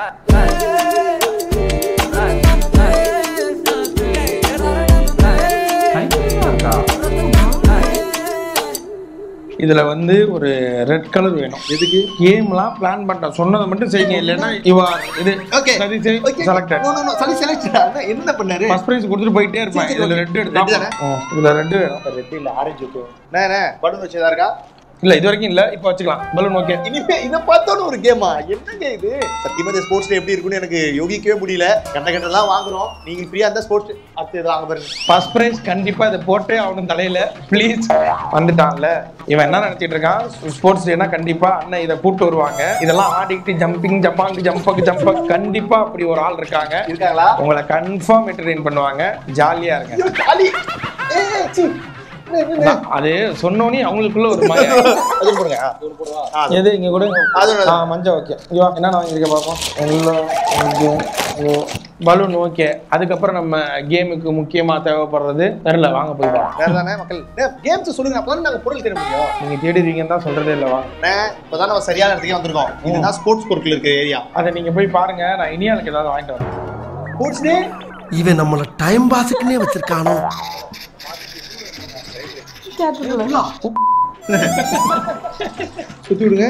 இதுல வந்து ஒரு ரெட் கலர் வேணும் எதுக்கு கேம்லாம் பிளான் பண்ணிட்டேன் சொன்னதை மட்டும் செய்யுங்க இல்லைன்னா இவா இது okay Satish okay selected no no no சரி செலக்ட் என்ன பண்ணாரு ஃபர்ஸ்ட் பிரைஸ் கொடுத்துட்டு போயிட்டே இருப்பேன் சரி, சரி, இதுல okay. ரெட் Red எடுத்தா தானே? ம், இதுல ரெட் வேணும் ரெட் இல்ல ஆரஞ்சு ஓகே என்ன பலூன் வச்சதா இருக்கா இல்ல இது வரைக்கும் இல்ல இப்போ வச்சுக்கலாம் பலூன் ஓகே இனிமே இத பார்த்தோன்னு ஒரு கேமா என்னங்க இது சத்தியமா இந்த ஸ்போர்ட்ஸ்ல எப்படி இருக்குன்னு எனக்கு யோகிக்கவே முடியல கண்ட கண்டெல்லாம் வாங்குறோம் நீங்க ஃப்ரீயா இருந்தா ஸ்போர்ட்ஸ் அடுத்து இது வாங்க பாருங்க ஃபர்ஸ்ட் பிரைஸ் கண்டிப்பா இதை போட்டே அவனும் தலையில ப்ளீஸ் வந்துட்டான்ல இவன் என்ன நினைச்சிட்டு இருக்கான் ஸ்போர்ட்ஸ் டேனா கண்டிப்பா அண்ணன் இதை கூட்டு வருவாங்க இதெல்லாம் ஆடிக்கிட்டு ஜம்பிங் ஜம்பாங்கு ஜம்பக்கு ஜம்பக் கண்டிப்பா அப்படி ஒரு ஆள் இருக்காங்க இருக்காங்களா உங்களை கன்ஃபார்ம் என்டர்டெயின் பண்ணுவாங்க ஜாலியா இருங்க ஐயோ, ஜாலி ஏய், சீ. என்ன, என்ன, என்ன? நான் அது சொன்னோனே அவங்களுக்குள்ள ஒரு மாதிரி அது போடுங்க ஆ, ஆ, அது. எது இங்க கூட அது ஒண்ணு. ஆ மஞ்சள் ஓகே ஐயோ என்ன வாங்கியிருக்க பார்ப்போம் எல்லாம் பலூன் ஓகே அதுக்கப்புறம் நம்ம கேமுக்கு முக்கியமா தேவைப்படுறது தெரியல வாங்க போய் பார்ப்போம் வேற தானே மக்கள் கேம்ஸ் சொல்லுங்க அப்பதான் நாங்க பொருள் தேட முடியும் நீங்க தேடுவீங்கன்னு தான் சொல்றதே இல்லை வாங்க அண்ணே, இப்பதான் நம்ம சரியான இடத்துக்கே வந்திருக்கோம் இதுதான் ஸ்போர்ட்ஸ் பொருட்கள் இருக்கிற ஏரியா அதை நீங்க போய் பாருங்க நான் இனியாளுக்கு ஏதாவது வாங்கிட்டு வரேன் ஸ்போர்ட்ஸ் டே இவன் நம்மள டைம் பாஸுக்குன்னே வச்சிருக்கானோ கேட்டுக்கலாம் சுத்தி விடுங்க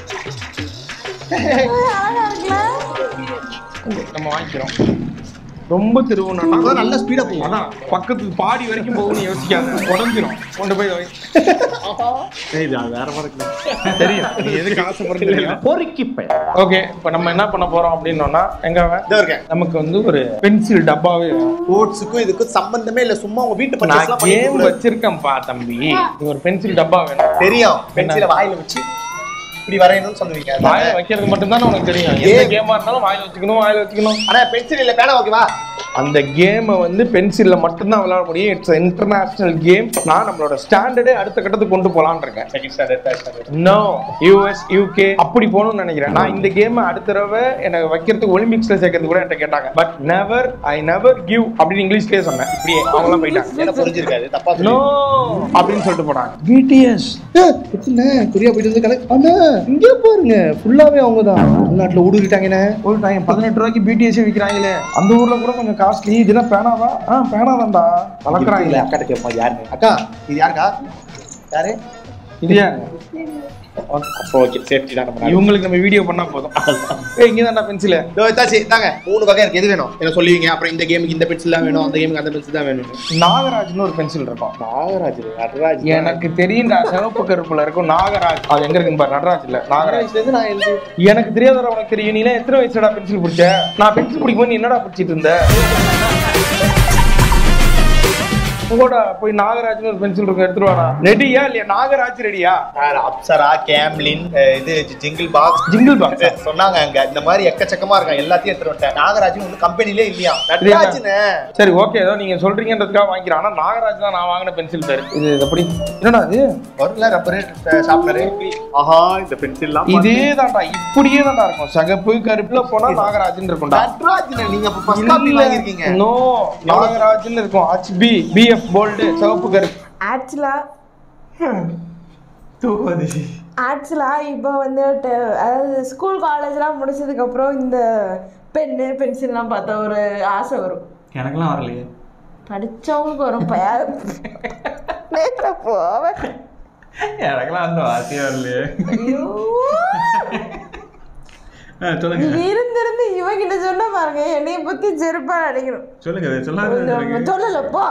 அழகா இருக்குல்ல நம்ம வாங்கிக்கிறோம் ரொம்ப திருவுனா அப்பதான் நல்ல ஸ்பீடா போகும் அதான் பக்கத்துக்கு பாடி வரைக்கும் போகணும்னு யோசிக்காத உடஞ்சிரும் கொண்டு போய் வை இது வேற மாதிரி இருக்கு தெரியும் நீ எதுக்கு ஆசைப்படுறது பொறுக்கிப்பேன் ஓகே இப்போ நம்ம என்ன பண்ண போறோம் அப்படின்னோம்னா எங்க அவன்? இதோ இருக்கேன் நமக்கு வந்து ஒரு பென்சில் டப்பாவே வேணும். ஸ்போர்ட்ஸுக்கும் இதுக்கும் சம்பந்தமே இல்ல சும்மா உங்க வீட்டு நான் பர்ச்சேஸ்லாம் கேம் பண்ணிட்டு கூடாது. வச்சிருக்கேன்ப்பா தம்பி இது ஒரு பென்சில் டப்பா வேணும் தெரியும் பென்சில வாயில வச்சு இப்படி வரையணும்னு சொல்லுவீங்க அதானே? வாயில வைக்கிறது மட்டும்தான் உனக்கு தெரியும் எந்த கேமா இருந்தாலும் வாயில வச்சுக்கணும் வாயில வச்சுக்கணும் ஆனா பென்சில் இல்ல பேனா ஓகேவா அந்த கேமை வந்து பென்சில்ல மட்டும்தான் விளையாட முடியும் இட்ஸ் இன்டர்நேஷனல் கேம் நான் நம்மளோட ஸ்டாண்டர்டே அடுத்த கட்டத்துக்கு கொண்டு போலாம்னு இருக்கேன் second standard third standard no US UK அப்படி போகணும்னு நினைக்கிறேன் நான் இந்த கேமை அடுத்த தடவை எனக்கு வைக்கிறதுக்கு ஒலிம்பிக்ஸ்ல சேர்க்கறது கூட என்கிட்ட கேட்டாங்க but never I never give அப்படின்னு இங்கிலீஷ்லயே சொன்னேன் இப்படியே அவங்களாம் போயிட்டாங்க ஏன்னா புரிஞ்சிருக்காது தப்பா நோ அப்படின்னு சொல்லிட்டு போனாங்க பிடிஎஸ் என்ன கொரியா போயிட்டு வந்து கலெக்ட் அண்ணா இங்கே பாருங்க ஃபுல்லாவே அவங்க தான் தமிழ்நாட்டுல ஊடுருட்டாங்கண்ணே ஒரு டைம் பதினெட்டு ரூபாய்க்கு பிடிஎஸ் விற்கிறாங்களே அந்த ஊர்ல கூட கொஞ்சம் காஸ்ட்லி இதெல்லாம் பேனாவா ஆ பேனாதான்டா வளர்க்குறாங்களே அக்காட்ட கேட்போம் யாருன்னு அக்கா இது யாருக்கா யாரு இது யாரு அப்போ ஓகே சேஃப்டி தான் நம்ம இவங்களுக்கு நம்ம வீடியோ பண்ணா போதும் ஏய் இங்க தான்டா பென்சில் இதோ இதாச்சு தாங்க மூணு வகை இருக்கு எது வேணும் என்ன சொல்லுவீங்க அப்புறம் இந்த கேமுக்கு இந்த பென்சில் தான் வேணும் அந்த கேமுக்கு அந்த பென்சில் தான் வேணும் நாகராஜ்னு ஒரு பென்சில் இருக்கும் நாகராஜ் நடராஜ் எனக்கு தெரியும்டா சிவப்பு கருப்புல இருக்கும் நாகராஜ் அது எங்க இருக்கு பாரு நடராஜ் இல்ல நாகராஜ் இருந்து நான் எழுதி எனக்கு தெரியாதடா உனக்கு தெரியும் நீ எத்தனை வயசுடா பென்சில் பிடிச்ச நான் பென்சில் பிடிக்கும்போது நீ என்னடா பிடிச்சிட்டு இருந்த உங்களோட போய் நாகராஜ்னு ஒரு பென்சில் இருக்கும் எடுத்துட்டு வாடா ரெடியா இல்லையா நாகராஜ் ரெடியா வேற அப்சரா கேம்லின் அஹ் இது ஜிங்கிள் பாக்ஸ் ஜிங்கிள் பாக்ஸ் சொன்னாங்க அங்க இந்த மாதிரி எக்கச்சக்கமா இருக்கான் எல்லாத்தையும் எடுத்துட்டு வந்துட்டேன் நாகராஜ் ஒன்றும் கம்பெனிலே இல்லையா நடராஜ்னே சரி ஓகே ஏதோ நீங்க சொல்றீங்கன்றதுக்காக வாங்கிக்கிறேன் ஆனா நாகராஜ் தான் நான் வாங்கின பென்சில் பேரு இது எப்படி என்னடா இது வரும்ல ரப்பரு ஷார்ப்னரு ஆஹா இந்த பென்சில்லாம் இதே தான்டா இப்படியே தான்டா இருக்கும் சகப்பு கருப்புல போனா நாகராஜ்னு இருக்கும்டா நடராஜ் நீங்க அப்ப ஃபர்ஸ்ட் காப்பி வாங்கிருக்கீங்க நோ நாகராஜ்னு இருக்கும் ஹச்பி பிஎஃப் போல்டு சிவப்பு கருப்பு ஆக்சுவலா ஆக்சுவலா இப்போ வந்து ட- அதாவது ஸ்கூல் காலேஜ்லாம் முடிச்சதுக்கப்புறம் இந்த பென்னு பென்சில்லாம் பார்த்தா ஒரு ஆசை வரும் எனக்கெல்லாம் வரலையே படிச்சவங்களுக்கு வரும் பய நேர்ல போவேன் எனக்கெல்லாம் அந்த வாசியே வரலையே ஐயோ ஆ, சொல்லுங்க இருந்திருந்து இவங்கிட்ட சொன்ன பாருங்க என்னைய பத்தி செருப்பா அடிக்கணும் சொல்லுங்க சொல்லாத சொல்லலப்பா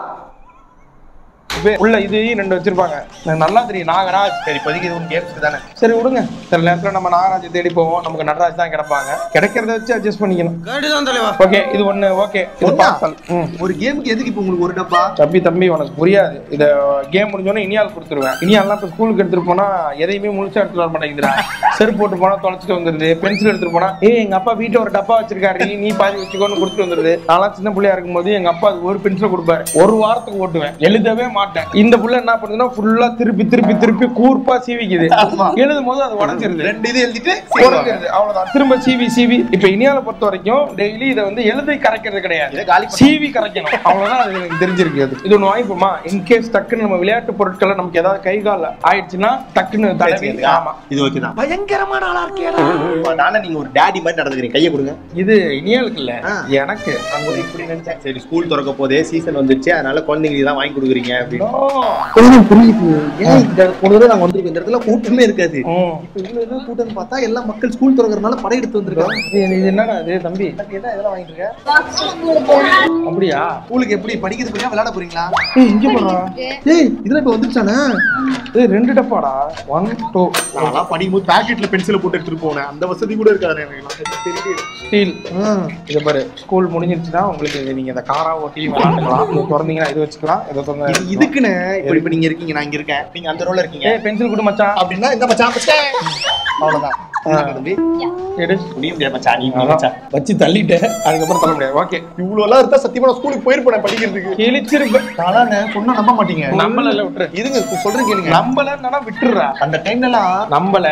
வே- உள்ள இது ரெண்டு வச்சிருப்பாங்க எனக்கு நல்லா தெரியும் நாகராஜ் சரி இப்போதைக்கு இது ஒன்று கேம்ஸ்க்கு தானே சரி விடுங்க சில நேரத்தில் நம்ம நாகராஜை தேடி போவோம் நமக்கு நடராஜ் தான் கிடைப்பாங்க கிடைக்கிறத வச்சு அட்ஜஸ்ட் பண்ணிக்கணும் ஓகே இது ஒண்ணு ஓகே இது ஒண்ணா? பார்சல் ம் ஒரு கேமுக்கு எதுக்கு இப்போ உங்களுக்கு ஒரு டப்பா தம்பி தம்பி உனக்கு புரியாது இத கேம் முடிஞ்சோடனே இனியால் கொடுத்துருவேன் இனியால்லாம் இப்போ ஸ்கூலுக்கு எடுத்துட்டு போனா எதையுமே முழுசா எடுத்துட்டு வர மாட்டேங்குதுடா செருப்பு போட்டு போனா தொலைச்சிட்டு வந்துருது பென்சில் எடுத்துட்டு போனா ஏய் எங்க அப்பா வீட்டுல ஒரு டப்பா வச்சிருக்காரு நீ பாதி வச்சுக்கோன்னு கொடுத்துட்டு வந்துருது நான்லாம் சின்ன பிள்ளையா இருக்கும்போது எங்க அப்பா அது ஒரு பென்சில் கொடுப்பாரு ஒரு வாரத்துக்கு ஓட்டுவேன் எழுதவே மாட்டேன் இந்த புள்ள என்ன பண்ணுதுன்னா ஃபுல்லா திருப்பி திருப்பி திருப்பி கூர்ப்பா சீவிக்குது எழுதும் போது அது உடஞ்சிருது ரெண்டு இது எழுதிட்டு உடஞ்சிருது அவ்வளவுதான் திரும்ப சிவி சிவி இப்ப இனியால பொறுத்த வரைக்கும் டெய்லி இதை வந்து எழுதி கரைக்கிறது கிடையாது இதை காலி பண்ணு. சிவி கரைக்கணும் அவ்வளவுதான் அது எனக்கு தெரிஞ்சிருக்கு அது இது ஒண்ணு வாங்கிப்போமா இன்கேஸ் டக்குன்னு நம்ம விளையாட்டு பொருட்களை நமக்கு ஏதாவது கை கால ஆயிடுச்சுன்னா டக்குன்னு தடவி ஆமா இது ஓகே தான் பயங்கரமான ஆளா இருக்கேடா நானே நீங்க ஒரு டாடி மாதிரி நடந்துக்கிறீங்க கையை கொடுங்க இது இனியாலுக்கு இல்ல ஆ. எனக்கு நான் ஒரு இப்படி நினைச்சேன் சரி ஸ்கூல் திறக்க போதே சீசன் வந்துச்சு அதனால குழந்தைங்களுக்கு தான் வாங்கி கொடுக்குறீங்க அப்படின்னு No. புரியுது ஏன் இந்த ஒரு தடவை நாங்க வந்திருக்கோம் இந்த இடத்துல கூட்டமே இருக்காது ம். இப்ப இவ்வளவு இது கூட்டம்னு பார்த்தா எல்லா மக்கள் ஸ்கூல் திறக்கறதுனால படையெடுத்து வந்திருக்காங்க இது இது என்னடா இது தம்பி எனக்கு என்ன இதெல்லாம் வாங்கிட்டு இருக்க அப்படியா ஸ்கூலுக்கு எப்படி படிக்கிறது போறீங்க விளையாட போறீங்களா ஏய் இங்க போறா ஏய் இதெல்லாம் இப்ப வந்துருச்சானே ஏய் ரெண்டு டப்பாடா ஒன் டூ நான்லாம் படிக்கும்போது பாக்கெட்ல பென்சிலை போட்டு எடுத்துட்டு போனேன் அந்த வசதி கூட இருக்காது எனக்கு தெரியல ஸ்டீல் இதை பாரு ஸ்கூல் முடிஞ்சிருச்சுன்னா உங்களுக்கு இது நீங்க இந்த காரா ஓட்டி விளாண்டுக்கலாம் இது திறந்தீங்கன்னா இது வச்சுக்கலாம் இதை திறந்து இது இதுக்குன்னு இப்ப இப்ப நீங்க இருக்கீங்க நான் இங்க இருக்கேன் நீங்க அந்த ரோல இருக்கீங்க ஏய் பென்சில் கொடு மச்சான் அப்படின்னா இந்த மச்சான் வச்சிட்டேன். அவ்வளவுதான் இந்தாங்க தம்பி எடு முடியும் முடியாது மச்சான் நீ முடியும் மச்சான் வச்சு தள்ளிட்டேன் அதுக்கப்புறம் தள்ள முடியாது ஓகே இவ்வளவு எல்லாம் இருந்தா சத்தியமா நான் ஸ்கூலுக்கு போயிருப்பேன் படிக்கிறதுக்கு கிழிச்சிருப்பேன் நானே சொன்னா நம்ப மாட்டீங்க நம்பல இல்ல விட்டுரு இருங்க இப்ப சொல்றேன் கேளுங்க நம்பலன்னா விட்டுடுறா அந்த டைம்ல எல்லாம் நம்பல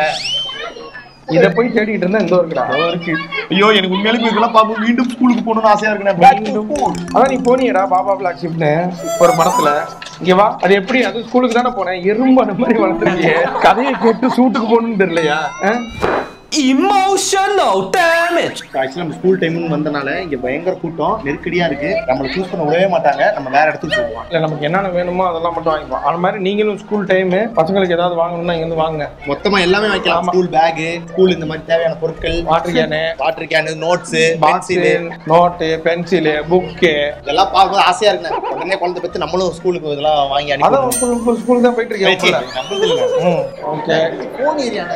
இத போய் தேடிட்டு இருந்தா இந்த இருக்குடா இருக்கு ஐயோ எனக்கு உண்மையாலுமே இதெல்லாம் பாப்போம் மீண்டும் ஸ்கூலுக்கு போகணும்னு ஆசையா இருக்கு மீண்டும் அதான் நீ போனியடா பாபா பிளாக் ஷிப்னு ஒரு படத்துல இங்க வா அது எப்படி அது ஸ்கூலுக்கு தானே போனேன் எறும்பு அந்த மாதிரி வளர்த்துருக்கிய கதையை கேட்டு சூட்டுக்கு போகணும்னு தெரியலையா ஆ? Emotional damage. ஆக்சுவலி நம்ம ஸ்கூல் டைம்னு வந்தனால இங்க பயங்கர கூட்டம் நெருக்கடியா இருக்கு நம்மள சூஸ் பண்ண விடவே மாட்டாங்க நம்ம வேற இடத்துக்கு போவோம் இல்ல நமக்கு என்னென்ன வேணுமோ அதெல்லாம் மட்டும் வாங்கிப்போம் அது மாதிரி நீங்களும் ஸ்கூல் டைம் பசங்களுக்கு ஏதாவது வாங்கணும்னா இங்க இருந்து வாங்க மொத்தமா எல்லாமே வாங்கிக்கலாம் ஸ்கூல் பேக் ஸ்கூல் இந்த மாதிரி தேவையான பொருட்கள் water can water can notes box pencil note pencil book இதெல்லாம் பார்க்கும்போது ஆசையா இருக்கு உடனே குழந்தை பத்தி நம்மளும் ஸ்கூலுக்கு இதெல்லாம் வாங்கி அதான் அனுப்பி உங்க ஸ்கூலுக்கு தான் போயிட்டு இருக்கேன் நம்மளது இல்ல ஓகே போன் ஏரியானே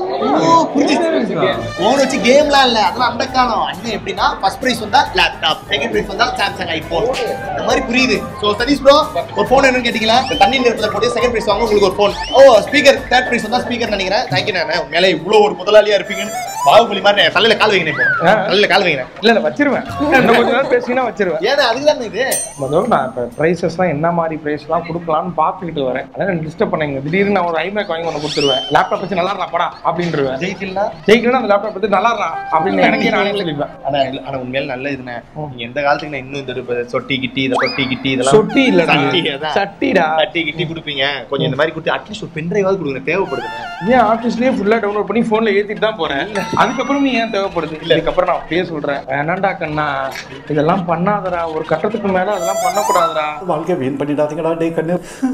போன் வச்சு கேம்லாம் இல்ல அதெல்லாம் அந்த காலம் அண்ணன் எப்படின்னா ஃபர்ஸ்ட் பிரைஸ் வந்தா லேப்டாப் செகண்ட் பிரைஸ் வந்தா சாம்சங் ஐபோன் இந்த மாதிரி புரியுது சோ சதீஷ் ப்ரோ ஒரு போன் என்னன்னு கேட்டீங்களா இந்த தண்ணி நிறுத்தல போட்டு செகண்ட் பிரைஸ் வாங்க உங்களுக்கு ஒரு phone oh speaker third prize வந்தா ஸ்பீக்கர் நினைக்கிறேன் தேங்க்யூ நான் உண்மையிலே இவ்வளவு ஒரு முதலாளியா இருப்பீங்கன்னு பாகுபலி மாதிரி நான் தலையில கால் வைக்கிறேன் இப்போ ஆ. தலையில கால் வைக்கிறேன் இல்ல இல்ல வச்சிருவேன் இன்னும் கொஞ்ச நேரம் பேசினா வச்சிருவேன் ஏன்னா அதுதான் இது முதல்ல நான் இப்போ ப்ரைஸஸ்லாம் என்ன மாதிரி ப்ரைஸ்லாம் கொடுக்கலாம்னு பார்த்துக்கிட்டு வரேன் அதான் எனக்கு டிஸ்டர்ப் பண்ணீங்க திடீர்னு நான் ஒரு ஐமேக் வாங்கி ஒன்று கொடுத்துருவேன் லேப்டாப் வச்சு நல்லா இருக்கா படா அப்படின்றவேன் ஜெயிக்கலனா ஜெயிக்கலன்னா அந்த லேப்டாப் பத்தி நல்லா இருக்கா அப்படின்னு எனக்கே நானே சொல்லிப்பேன் ஆனா இல்ல- ஆனா உண்மையில நல்ல இதுண்ணே நீங்க எந்த காலத்துக்கு நான் இன்னும் இந்த இப்ப சொட்டி கிட்டி இதை சொட்டி கிட்டி இதெல்லாம் சொட்டி இல்ல சட்டி அதான். சட்டிடா தட்டி கிட்டி கொடுப்பீங்க கொஞ்சம் இந்த மாதிரி கொடுத்து அட்லீஸ்ட் ஒரு பென்ட்ரைவாவது கொடுங்க தேவைப்படுதுங்க ஏன் ஆஃபீஸ்லயே ஃபுல்லா டவுன்லோட் பண்ணி போன்ல ஏத்திட்டு தான் போறேன் அதுக்கப்புறம் நீ ஏன் தேவைப்படுது இல்ல இதுக்கப்புறம் நான் அப்படியே சொல்றேன் வேணாண்டா கண்ணா இதெல்லாம் பண்ணாதடா ஒரு கட்டத்துக்கு மேல அதெல்லாம் பண்ணக்கூடாதுடா வாழ்க்கை வீண் பண்ணிடாதீங்கடா டே கண்ணு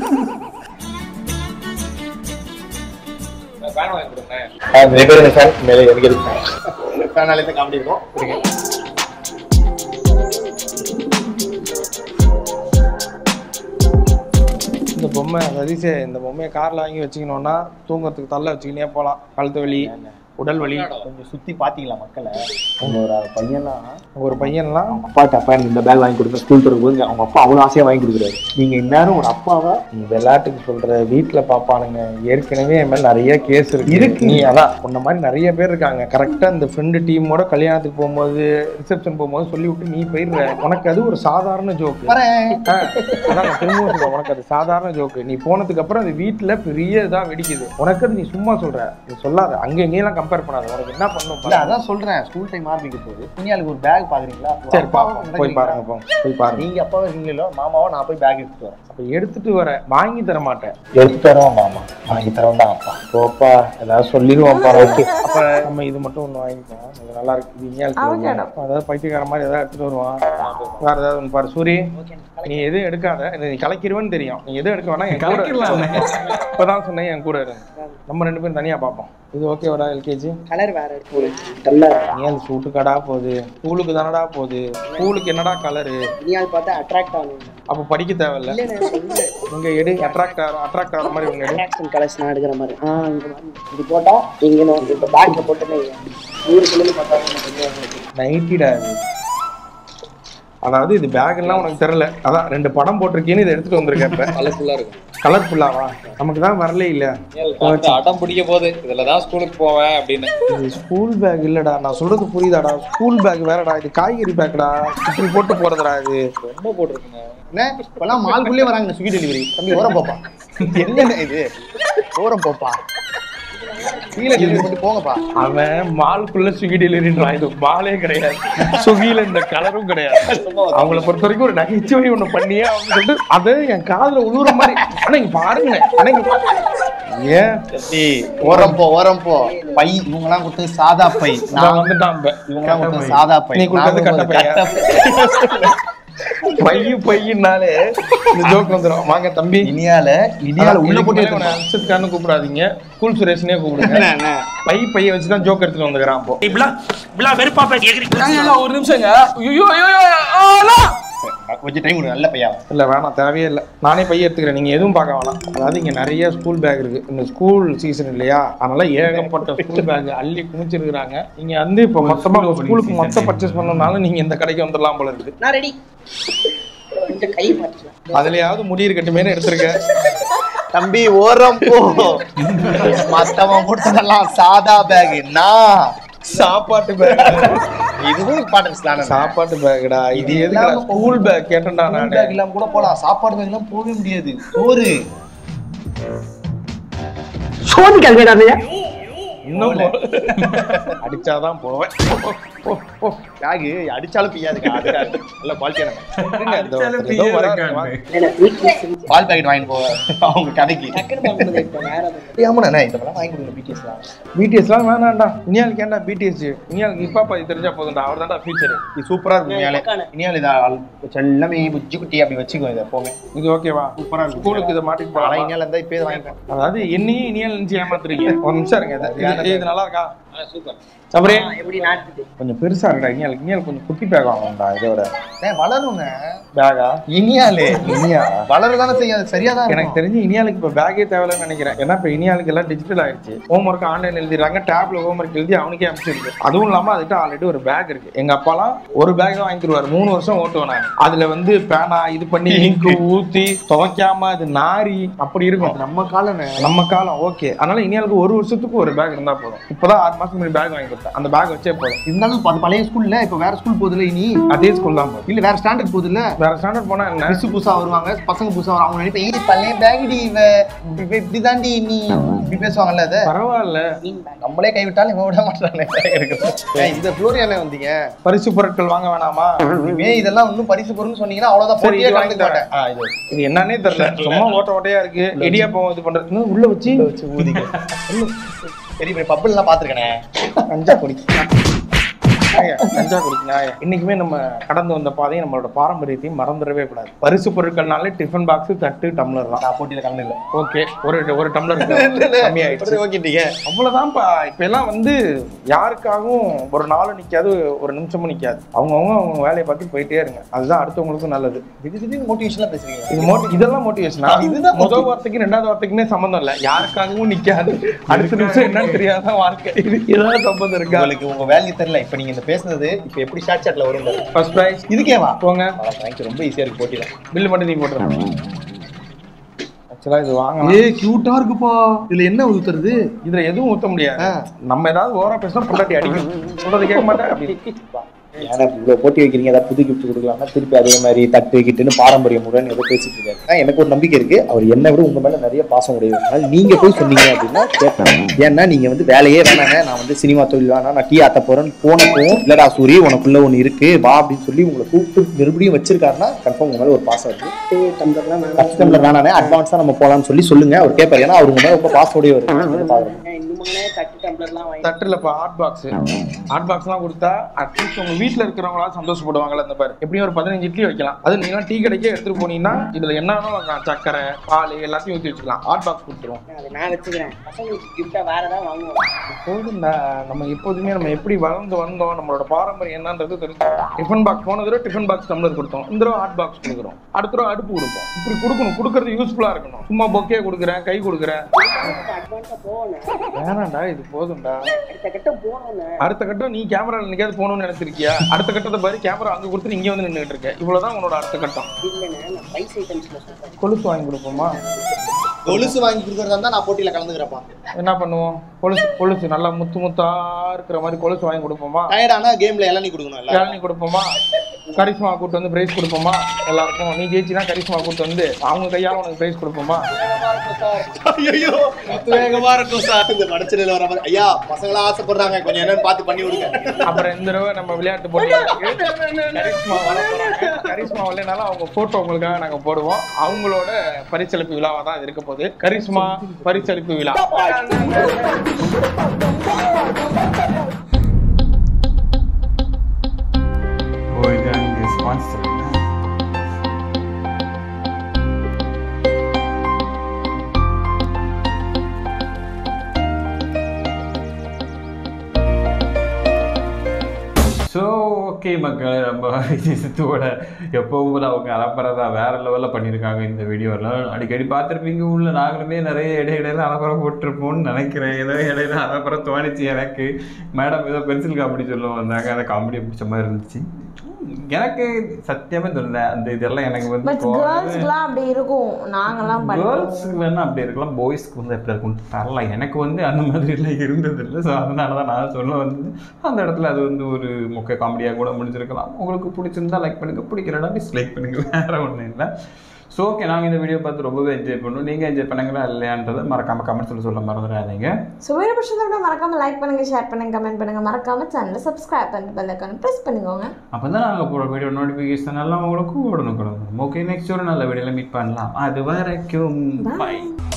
வேன் வாங்கி கொடுங்க நிறைய பேர் எனக்கு ஃபேன் மேலே எனக்கு இருக்கு ஃபேனாலே தான் காமெடி இருக்கும் இருங்க. இந்த பொம்மை சதீஷே இந்த பொம்மையை கார்ல வாங்கி வச்சுக்கணும்னா தூங்குறதுக்கு தள்ள வச்சுக்கினே போலாம் கழுத்து வலி உடல் வலி கொஞ்சம் சுத்தி பாத்தீங்களா மக்களை அவங்க ஒரு பையன்லாம் ஒரு பையன்லாம் அப்பாட்ட அப்பா எனக்கு இந்த பேக் வாங்கி கொடுங்க ஸ்கூல் திறக்கும் போது அவங்க அப்பா அவ்வளவு ஆசையா வாங்கி கொடுக்குறாரு நீங்க இந்நேரம் ஒரு அப்பாவா நீ விளையாட்டுக்கு சொல்ற வீட்டுல பாப்பானுங்க ஏற்கனவே என் மேல நிறைய கேஸ் இருக்கு இருக்கு. நீ அதான் உன்ன மாதிரி நிறைய பேர் இருக்காங்க கரெக்டா இந்த ஃப்ரெண்டு டீமோட கல்யாணத்துக்கு போகும்போது ரிசப்ஷன் போகும்போது சொல்லி விட்டு நீ போயிடுற உனக்கு அது ஒரு சாதாரண ஜோக்கு அதான் நான் திரும்பவும் சொல்றேன் உனக்கு அது சாதாரண ஜோக்கு நீ போனதுக்கு அப்புறம் அது வீட்டுல பெரிய இதா வெடிக்குது உனக்கு அது நீ சும்மா சொல்ற நீ சொல்லாத அங்க இங்கெல்லாம் கம்பேர் பண்ணாத உனக்கு என்ன பண்ணும் இல்ல அதான் சொல்றேன் ஸ்கூல் டைம் ஆரம்பிக்க போகுது புண்ணியாளுக்கு ஒரு பேக் பாக்குறீங்களா ஒரு சரி அப்பாவா பாப்போம் போய் நினைக்கிறீங்களா? பாருங்க போங்க போய் பாருங்க நீங்க அப்பாவை இருக்கீங்களோ மாமாவோ நான் போய் பேக் எடுத்துட்டு வரேன் அப்ப எடுத்துட்டு வர வாங்கி தர மாட்டேன் எடுத்துட்டு வரேன் மாமா வாங்கி தரேன் தான் அப்பா போப்பா ஏதாவது சொல்லிடுவோம் ஓகே அப்ப நம்ம இது மட்டும் ஒண்ணு வாங்கிப்போம் இது நல்லா இருக்கு இது இனியா இருக்கு அவகேடோ. அதாவது பைத்தியக்கார மாதிரி ஏதாவது எடுத்துட்டு வருவான் வேற ஏதாவது ஒன்று பாரு சூரி நீ எதுவும் எடுக்காத இது நீ கலக்கிடுவேன்னு தெரியும் நீ எதுவும் எடுக்க வேணா என் கூட கலக்கிடலாம். இப்பதான் சொன்னேன் என் கூட இருந்து நம்ம ரெண்டு பேரும் தனியா பார்ப்போம் இது ஓகேவாடா எல்கே கேஜி கலர் வேற இருக்கு நல்லா ஏன் சூட்டு கடா போகுது ஸ்கூலுக்கு தானடா போகுது ஸ்கூலுக்கு என்னடா கலரு இனியால் பார்த்தா அட்ராக்ட் ஆகணும் அப்போ படிக்க தேவையில்ல இல்லை நான் சொல்லுவேன் உங்க எடு அட்ராக்ட் ஆகிற அட்ராக்ட் ஆகிற மாதிரி உங்க எடு அட்ராக்ஷன் கலர்ஸ் நான் எடுக்கிற மாதிரி ஆ இங்க பாருங்க. இது போட்டா இங்க வந்து இப்போ பேக்ல போட்டேன்னு நூறு கிலோமீட்டர் பார்த்தா நைட்டிடா இது அதாவது இது பேக் எல்லாம் உனக்கு தெரியல அதான் ரெண்டு படம் போட்டிருக்கேன்னு இதை எடுத்துட்டு வந்திருக்கேன் இப்ப கலர்ஃபுல்லா இருக்கும் கலர்ஃபுல்லாவா நமக்கு தான் வரல இல்ல பார்த்து அடம் பிடிக்க போகுது இதுல தான் ஸ்கூலுக்கு போவேன் அப்படின்னு இது ஸ்கூல் பேக் இல்லடா நான் சொல்றது புரியுதாடா ஸ்கூல் பேக் வேறடா இது காய்கறி பேக்டா இப்படி போட்டு போறதுடா இது ரொம்ப போட்டிருக்குங்க என்ன இப்பெல்லாம் மால்குள்ளே வராங்க ஸ்விக்கி டெலிவரி தம்பி ஓரம் போப்பா என்னங்க இது ஓரம் போப்பா கீழே டெலிவரி பண்ணி போங்கப்பா அவன் மால்குள்ள ஸ்விக்கி டெலிவரின்றான் இது மாலே கிடையாது ஸ்விக்கில இந்த கலரும் கிடையாது அவங்கள பொறுத்த வரைக்கும் ஒரு நகைச்சுவை ஒண்ணு பண்ணியே அவங்க சொல்லிட்டு அதை என் காதுல உழுவுற மாதிரி ஆனா இங்க பாருங்க ஆனா இங்க பாருங்க. ஏன் ஏய், ஓரம் போ ஓரம் போ பை இவங்கலாம் கொடுத்தது சாதா பை நான் நான் வந்துட்டான் இப்ப. இவங்கலாம் கொடுத்தது சாதா பை நீ கொடுத்தது நான் கட்ட பையா? பையு பையினாலே இந்த ஜோக் வந்துடும் வாங்க தம்பி இனியால இனியால உள்ள போட்டு உன்னை எடுத்துட்டு அம்சத்துக்காரனு கூப்பிடாதீங்க கூல் சுரேஷ்னே கூப்பிடுங்க என்ன, என்ன? பை பைய வச்சு தான் ஜோக் எடுத்துட்டு வந்துக்கிறான் அப்போ ஒரு நிமிஷங்க ஐயோ ஐயோ ஐயோ கொஞ்சம் டைம் கொடுங்க நல்ல பையா இல்ல வேணாம் தேவையே இல்லை நானே பைய எடுத்துக்கிறேன் நீங்க எதுவும் பார்க்க வேணாம் அதாவது இங்க நிறைய ஸ்கூல் பேக் இருக்கு இந்த ஸ்கூல் சீசன் இல்லையா அதனால ஏகப்பட்ட ஸ்கூல் பேக் அள்ளி குமிச்சிருக்கிறாங்க நீங்க வந்து இப்போ மொத்தமா school opening ஸ்கூலுக்கு season. மொத்த பர்ச்சேஸ் பண்ணனாலும் நீங்க இந்த கடைக்கு வந்துடலாம் போல இருக்கு நான் ரெடி கொஞ்சம் கை மாட்டிக்கலாம் அதுலயாவது முடி இருக்கட்டுமே எடுத்திருக்கேன் தம்பி ஓரம் போ மத்தவன் கொடுத்ததெல்லாம் சாதா பேக் நான் சாப்பாட்டு பேக் இதுவும் இம்பார்ட்டன்ஸ் தானே சாப்பாட்டு பேக்டா இது எதுக்கு ஸ்கூல் பேக் கேட்டேன்டா ஸ்கூல் நான் பேக் இல்லாம கூட போலாம் சாப்பாடு பேக் எல்லாம் போகவே முடியாது சோறு சோனி கல்விடாதையா இன்னும் அடிச்சாதான் போவேன் போ, போ. பேக் அடிச்சாலும் பிய்யாதுக்கா அதுக்காக நல்ல குவாலிட்டியான இருங்க, இதோ ஏதோ வராங்க, வாங்க. எனக்கு வீக்னஸ் பால் பேக்கெட் வாங்கி போ அவங்க கடைக்கு டக்குன்னு பார்க்கும்போது இப்போ வேற எதுவும் ஆமாண்ணா இதெல்லாம் வாங்கி கொடுங்க பிடிஎஸ்லாம் பிடிஎஸ்லாம் வேணாம்டா இனியாளுக்கு ஏன்டா பிடிஎஸ் இனியாளுக்கு இப்பா பாதி தெரிஞ்சா போதும்டா அவர் தான்டா ஃபியூச்சர் இது சூப்பரா இருக்கும் இனியாலே பக்கான. இனியால் இதை எல்லாமே புஜ்ஜி குட்டி அப்படி வச்சுக்கோ இதை எப்பவுமே இது ஓகேவா சூப்பரா இருக்கும் ஸ்கூலுக்கு இதை மாட்டிட்டு ஆனா போகலாம் இனியால் இருந்தா இப்போ வாங்கிப்பேன் அதாவது என்னையும் இனியால் நினைச்சு ஏமாத்துறீங்க ஒரு நிமிஷம் இருங்க இது- இது- இது நல்லா இருக்கா சூப்பர் சபரி எப்படி நாட்டுது கொஞ்சம் பெருசா இருக்கா இனியால் இனியால் கொஞ்சம் குட்டி பேக் வாங்கணும்டா இதோட ஏன் வளருங்க பேகா இனியாலே இனியா வளரதானே செய்யாது சரியா தான் எனக்கு தெரிஞ்சு இனியாளுக்கு இப்போ பேக்கே தேவையில்லைன்னு நினைக்கிறேன் ஏன்னா இப்போ இனியாளுக்கு எல்லாம் டிஜிட்டல் ஆயிடுச்சு ஹோம் ஒர்க் ஆன்லைன் எழுதிடுறாங்க டேப்ல ஹோம் ஒர்க் எழுதி அவனுக்கே அனுப்பிச்சிருக்கு அதுவும் இல்லாம அதுக்கிட்ட ஆல்ரெடி ஒரு பேக் இருக்கு எங்க அப்பாலாம் ஒரு பேக் தான் வாங்கி தருவாரு மூணு வருஷம் ஓட்டுவேன் நான் அதுல வந்து பேனா இது பண்ணி இங்கு ஊத்தி துவைக்காம அது நாரி அப்படி இருக்கும் நம்ம காலனே நம்ம காலம் ஓகே அதனால இனியாளுக்கு ஒரு வருஷத்துக்கு ஒரு பேக் இருந்தா போதும் இப்பதான் ஆறு மாசம் முன்னாடி பேக் வாங்கி கொடுத்தேன் அந்த பேக் வச்சே போதும் இருந்தாலும் அது பழைய ஸ்கூல்ல இப்போ வேற ஸ்கூல் போகுதுல இனி அதே ஸ்கூல் தான் போதும் இல்ல வேற ஸ்டாண்டர்ட் போகுதுல்ல வேற ஸ்டாண்டர்ட் போனா என்ன மிஸ் புதுசா வருவாங்க பசங்க புதுசா வரும் அவங்க நினைப்பேன் "ஏய், பழைய பேக்டி இவ இப்ப இப்படி தாண்டி நீ இப்படி பேசுவாங்கல்ல அதை பரவாயில்ல நம்மளே கைவிட்டாலும் இவன் விட மாட்டானே ஏய், இந்த ஃப்ளோரியால வந்தீங்க பரிசு பொருட்கள் வாங்க வேணாமா இனிமே இதெல்லாம் இன்னும் பரிசு பொருள்னு சொன்னீங்கன்னா அவ்வளவுதான் சரி, போட்டியே இது கலந்துக்க வாங்கி மாட்டேன் ஆ, இது இது என்னன்னே தெரியல சும்மா ஓட்ட ஓட்டையா இருக்கு இடியாப்பம் இது பண்றது உள்ள வச்சு வச்சு ஊதிக்க பெரிய பெரிய பப்புலாம் பாத்துருக்கனே கஞ்சா குடிக்க கஞ்சா குடிக்க இன்னைக்குமே நம்ம கடந்து வந்த பாதையை நம்மளோட பாரம்பரியத்தையும் மறந்துடவே கூடாது பரிசு பொருட்கள்னாலே டிஃபன் பாக்ஸ் தட்டு டம்ளர் தான் நான் போட்டியில கலந்து ஓகே ஒரு ஒரு டம்ளர் கம்மியாயிடுச்சு ஓகேட்டீங்க அவ்வளவுதான்ப்பா இப்ப எல்லாம் வந்து யாருக்காகவும் ஒரு நாளும் நிக்காது ஒரு நிமிஷமும் நிக்காது அவங்கவுங்க அவங்க வேலையை பார்த்து போயிட்டே இருங்க அதுதான் அடுத்தவங்களுக்கும் நல்லது திடீர் திடீர்னு மோட்டிவேஷன்லாம் பேசுறீங்க இது மோட்டி இதெல்லாம் மோட்டிவேஷனா ஆ, இதுதான் முதல் வார்த்தைக்கு ரெண்டாவது வார்த்தைக்குமே சம்மந்தம் இல்ல யாருக்காகவும் நிக்காது அடுத்த நிமிஷம் என்னன்னு தெரியாத வாழ்க்கை இது ஏதாவது சம்பந்தம் இருக்கா உங்களுக்கு உங்க வேல்யூ தெரியல இப்ப நீங்க இந்த பேசுனது இப்ப எப்படி ஷார்ட் சாட்ல வரும் பாரு. ஃபர்ஸ்ட் பிரைஸ் இதுக்கேவா போங்க தேங்க்யூ ரொம்ப ஈஸியா இருக்கு போட்டியில பில் மட்டும் நீ போட்டுருங்க ஆக்சுவலா இது வாங்கலாம் ஏய் கியூட்டா இருக்குப்பா இதுல என்ன ஊத்துறது இதுல எதுவும் ஊத்த முடியாது ஆ. நம்ம ஏதாவது ஓரா பேசினா பொண்டாட்டி அடிக்கும் சொல்றது கேட்க மாட்டேன் அப்படி ஏன்னா இவ்வளோ போட்டி வைக்கிறீங்க ஏதாவது புது கிஃப்ட் கொடுக்கலாம்னா திருப்பி அதே மாதிரி தட்டு கிட்டுன்னு பாரம்பரிய முறைன்னு ஏதோ பேசிட்டு இருக்காரு ஆனா, எனக்கு ஒரு நம்பிக்கை இருக்கு அவர் என்னை விட உங்க மேல நிறைய பாசம் உடையவர் அதனால நீங்க போய் சொன்னீங்க அப்படின்னா கேட்பேன் ஏன்னா நீங்க வந்து வேலையே வேணாங்க நான் வந்து சினிமா தொழில் வேணாம் நான் டீ ஆத்த போறேன்னு போனப்பவும் இல்லடா சூரி உனக்குள்ள ஒண்ணு இருக்கு வா அப்படின்னு சொல்லி உங்களை கூப்பிட்டு மறுபடியும் வச்சிருக்காருன்னா கன்ஃபார்ம் உங்க மேல ஒரு பாசம் இருக்கு டம்ளர்லாம் வேணாம். ஃபர்ஸ்ட் டம்ளர் வேணானே அட்வான்ஸா நம்ம போலாம்னு சொல்லி சொல்லுங்க அவர் கேட்பாரு ஏன்னா அவர் உங்க மேல ரொம்ப பாசம் உடையவர் பாக்குறேன் ஏன் இன்னுமானே தட்டு டம்ளர்லாம் வாங்கி தட்டுல இப்போ ஹாட் பாக்ஸ் ஹாட் பாக்ஸ்லாம் கொடுத்தா அட்லீஸ்ட் உங்க வீட்டில் இருக்கிறவங்களா சந்தோஷப்படுவாங்கல்ல இந்த பாரு எப்படியும் ஒரு பதினஞ்சு இட்லி வைக்கலாம் அது நீங்க டீ கடைக்கே எடுத்துட்டு போனீங்கன்னா இதுல என்ன வேணாலும் வாங்கலாம் சக்கரை பால் எல்லாத்தையும் ஊற்றி வச்சுக்கலாம் ஹாட் பாக்ஸ் கொடுத்துருவோம் அதை நான் வச்சுக்கிறேன் பசங்களுக்கு கிஃப்டா வேற ஏதாவது வாங்குவோம் போதும்டா நம்ம எப்போதுமே நம்ம எப்படி வளர்ந்து வந்தோம் நம்மளோட பாரம்பரியம் என்னன்றது தெரிஞ்சு டிஃபன் பாக்ஸ் போன தடவை டிஃபன் பாக்ஸ் டம்ளர் கொடுத்தோம் இந்த தடவை ஹாட் பாக்ஸ் கொடுக்குறோம் அடுத்த தடவை அடுப்பு கொடுப்போம் இப்படி கொடுக்கணும் கொடுக்கறது யூஸ்ஃபுல்லா இருக்கணும் சும்மா பொக்கே கொடுக்குறேன் கை கொடுக்குறேன் அட்வான்ஸா போகணும் வேணாம்டா இது போதும்டா அடுத்த கட்டம் போகணும்னு அடுத்த கட்டம் நீ கேமரால நிக்காது போகணும்னு நினைச்சிருக்கியா அடுத்த கட்டத்தை பாரு கேமரா அங்க கொடுத்து இங்க வந்து நின்றுட்டு இருக்க இவ்வளவுதான் உன்னோட அடுத்த கட்டம் இல்லைண்ணே நான் பைஸ் ஐட்டம்ஸ்ல சொல்றேன் கொலுசு வாங்கி கொடுப்போமா கொலுசு வாங்கி கொடுக்கறதா இருந்தா நான் போட்டியில கலந்துக்கிறப்பா என்ன பண்ணுவோம் கொலுசு கொலுசு நல்லா முத்து முத்தா இருக்கிற மாதிரி கொலுசு வாங்கி கொடுப்போமா டயர்டானா கேம்ல இளநீ கொடுக்கணும் எல்லாம் இளநீ கொடுப்போமா கரிஷ்மா கூட்டு வந்து பிரைஸ் கொடுப்போமா எல்லாருக்கும் நீ ஜெயிச்சினா கரிஷ்மா கூட்டு வந்து அவங்க கையால உனக்கு பிரைஸ் கொடுப்போமா ஐயோ வேகமா இருக்கும் சார் இந்த வடச்சென்னையில வர மாதிரி ஐயா பசங்களா ஆசைப்படுறாங்க கொஞ்சம் என்னன்னு பார்த்து பண்ணி விடுங்க அப்புறம் இந்த தடவை நம்ம விளையாட்டு போட்டியில இருக்கு. கரிஷ்மா வர போறாங்க கரிஷ்மா வரலைனாலும் அவங்க போட்டோ உங்களுக்காக நாங்க போடுவோம் அவங்களோட பரிசளிப்பு விழாவா தான் இது இருக்க போகுது கரிஷ்மா பரிசளிப்பு விழா ஓ இதான் இங்கே ஸ்பான்சர் ஸோ ஓகே மக்கள் நம்ம விஜய் சித்துவோட எப்பவும் போல அவங்க அலப்பறதா வேற லெவலில் பண்ணியிருக்காங்க இந்த வீடியோவில் அடிக்கடி பார்த்துருப்பீங்க உள்ள நாங்களுமே நிறைய இடையிடையில அலப்பறம் போட்டிருப்போம்னு நினைக்கிறேன் ஏதோ இடையில அலப்பறம் தோணுச்சு எனக்கு மேடம் ஏதோ பென்சில் காமெடி சொல்ல வந்தாங்க அந்த காமெடி பிடிச்ச மாதிரி இருந்துச்சு எனக்கு சத்தியமே தெரியல அந்த இதெல்லாம் எனக்கு வந்து பட் கேர்ள்ஸ்க்குலாம் அப்படி இருக்கும் நாங்கெல்லாம் பண்ணுவோம் கேர்ள்ஸுக்கு வேணா அப்படி இருக்கலாம் பாய்ஸ்க்கு வந்து எப்படி இருக்கும் தரல எனக்கு வந்து அந்த மாதிரிலாம் இருந்தது இல்லை ஸோ அதனால தான் நான் சொல்ல வந்தது அந்த இடத்துல அது வந்து ஒரு முக்கிய காமெடியாக கூட முடிஞ்சிருக்கலாம் உங்களுக்கு பிடிச்சிருந்தா லைக் பண்ணுங்க பிடிக்கிறடா டிஸ்லைக் பண்ணுங்க வேற ஒன்றும் இல்லை ஸோ ஓகே நாங்கள் இந்த வீடியோ பார்த்து ரொம்பவே என்ஜாய் பண்ணோம் நீங்கள் என்ஜாய் பண்ணீங்களா இல்லையான்றதை மறக்காம கமெண்ட்ஸில் சொல்ல மறந்துடாதீங்க ஸோ வீடியோ பிடிச்சதை மறக்காம லைக் பண்ணுங்க ஷேர் பண்ணுங்க கமெண்ட் பண்ணுங்க மறக்காம சேனலை சப்ஸ்கிரைப் பண்ணி பெல் ஐக்கான ப்ரெஸ் பண்ணிக்கோங்க அப்போ தான் நாங்கள் போகிற வீடியோ நோட்டிஃபிகேஷன் எல்லாம் உங்களுக்கு உடனுக்குடன் வரும் ஓகே நெக்ஸ்ட் ஒரு நல்ல வீடியோவில் மீட் பண்ணலாம் அது வரைக்கும் பை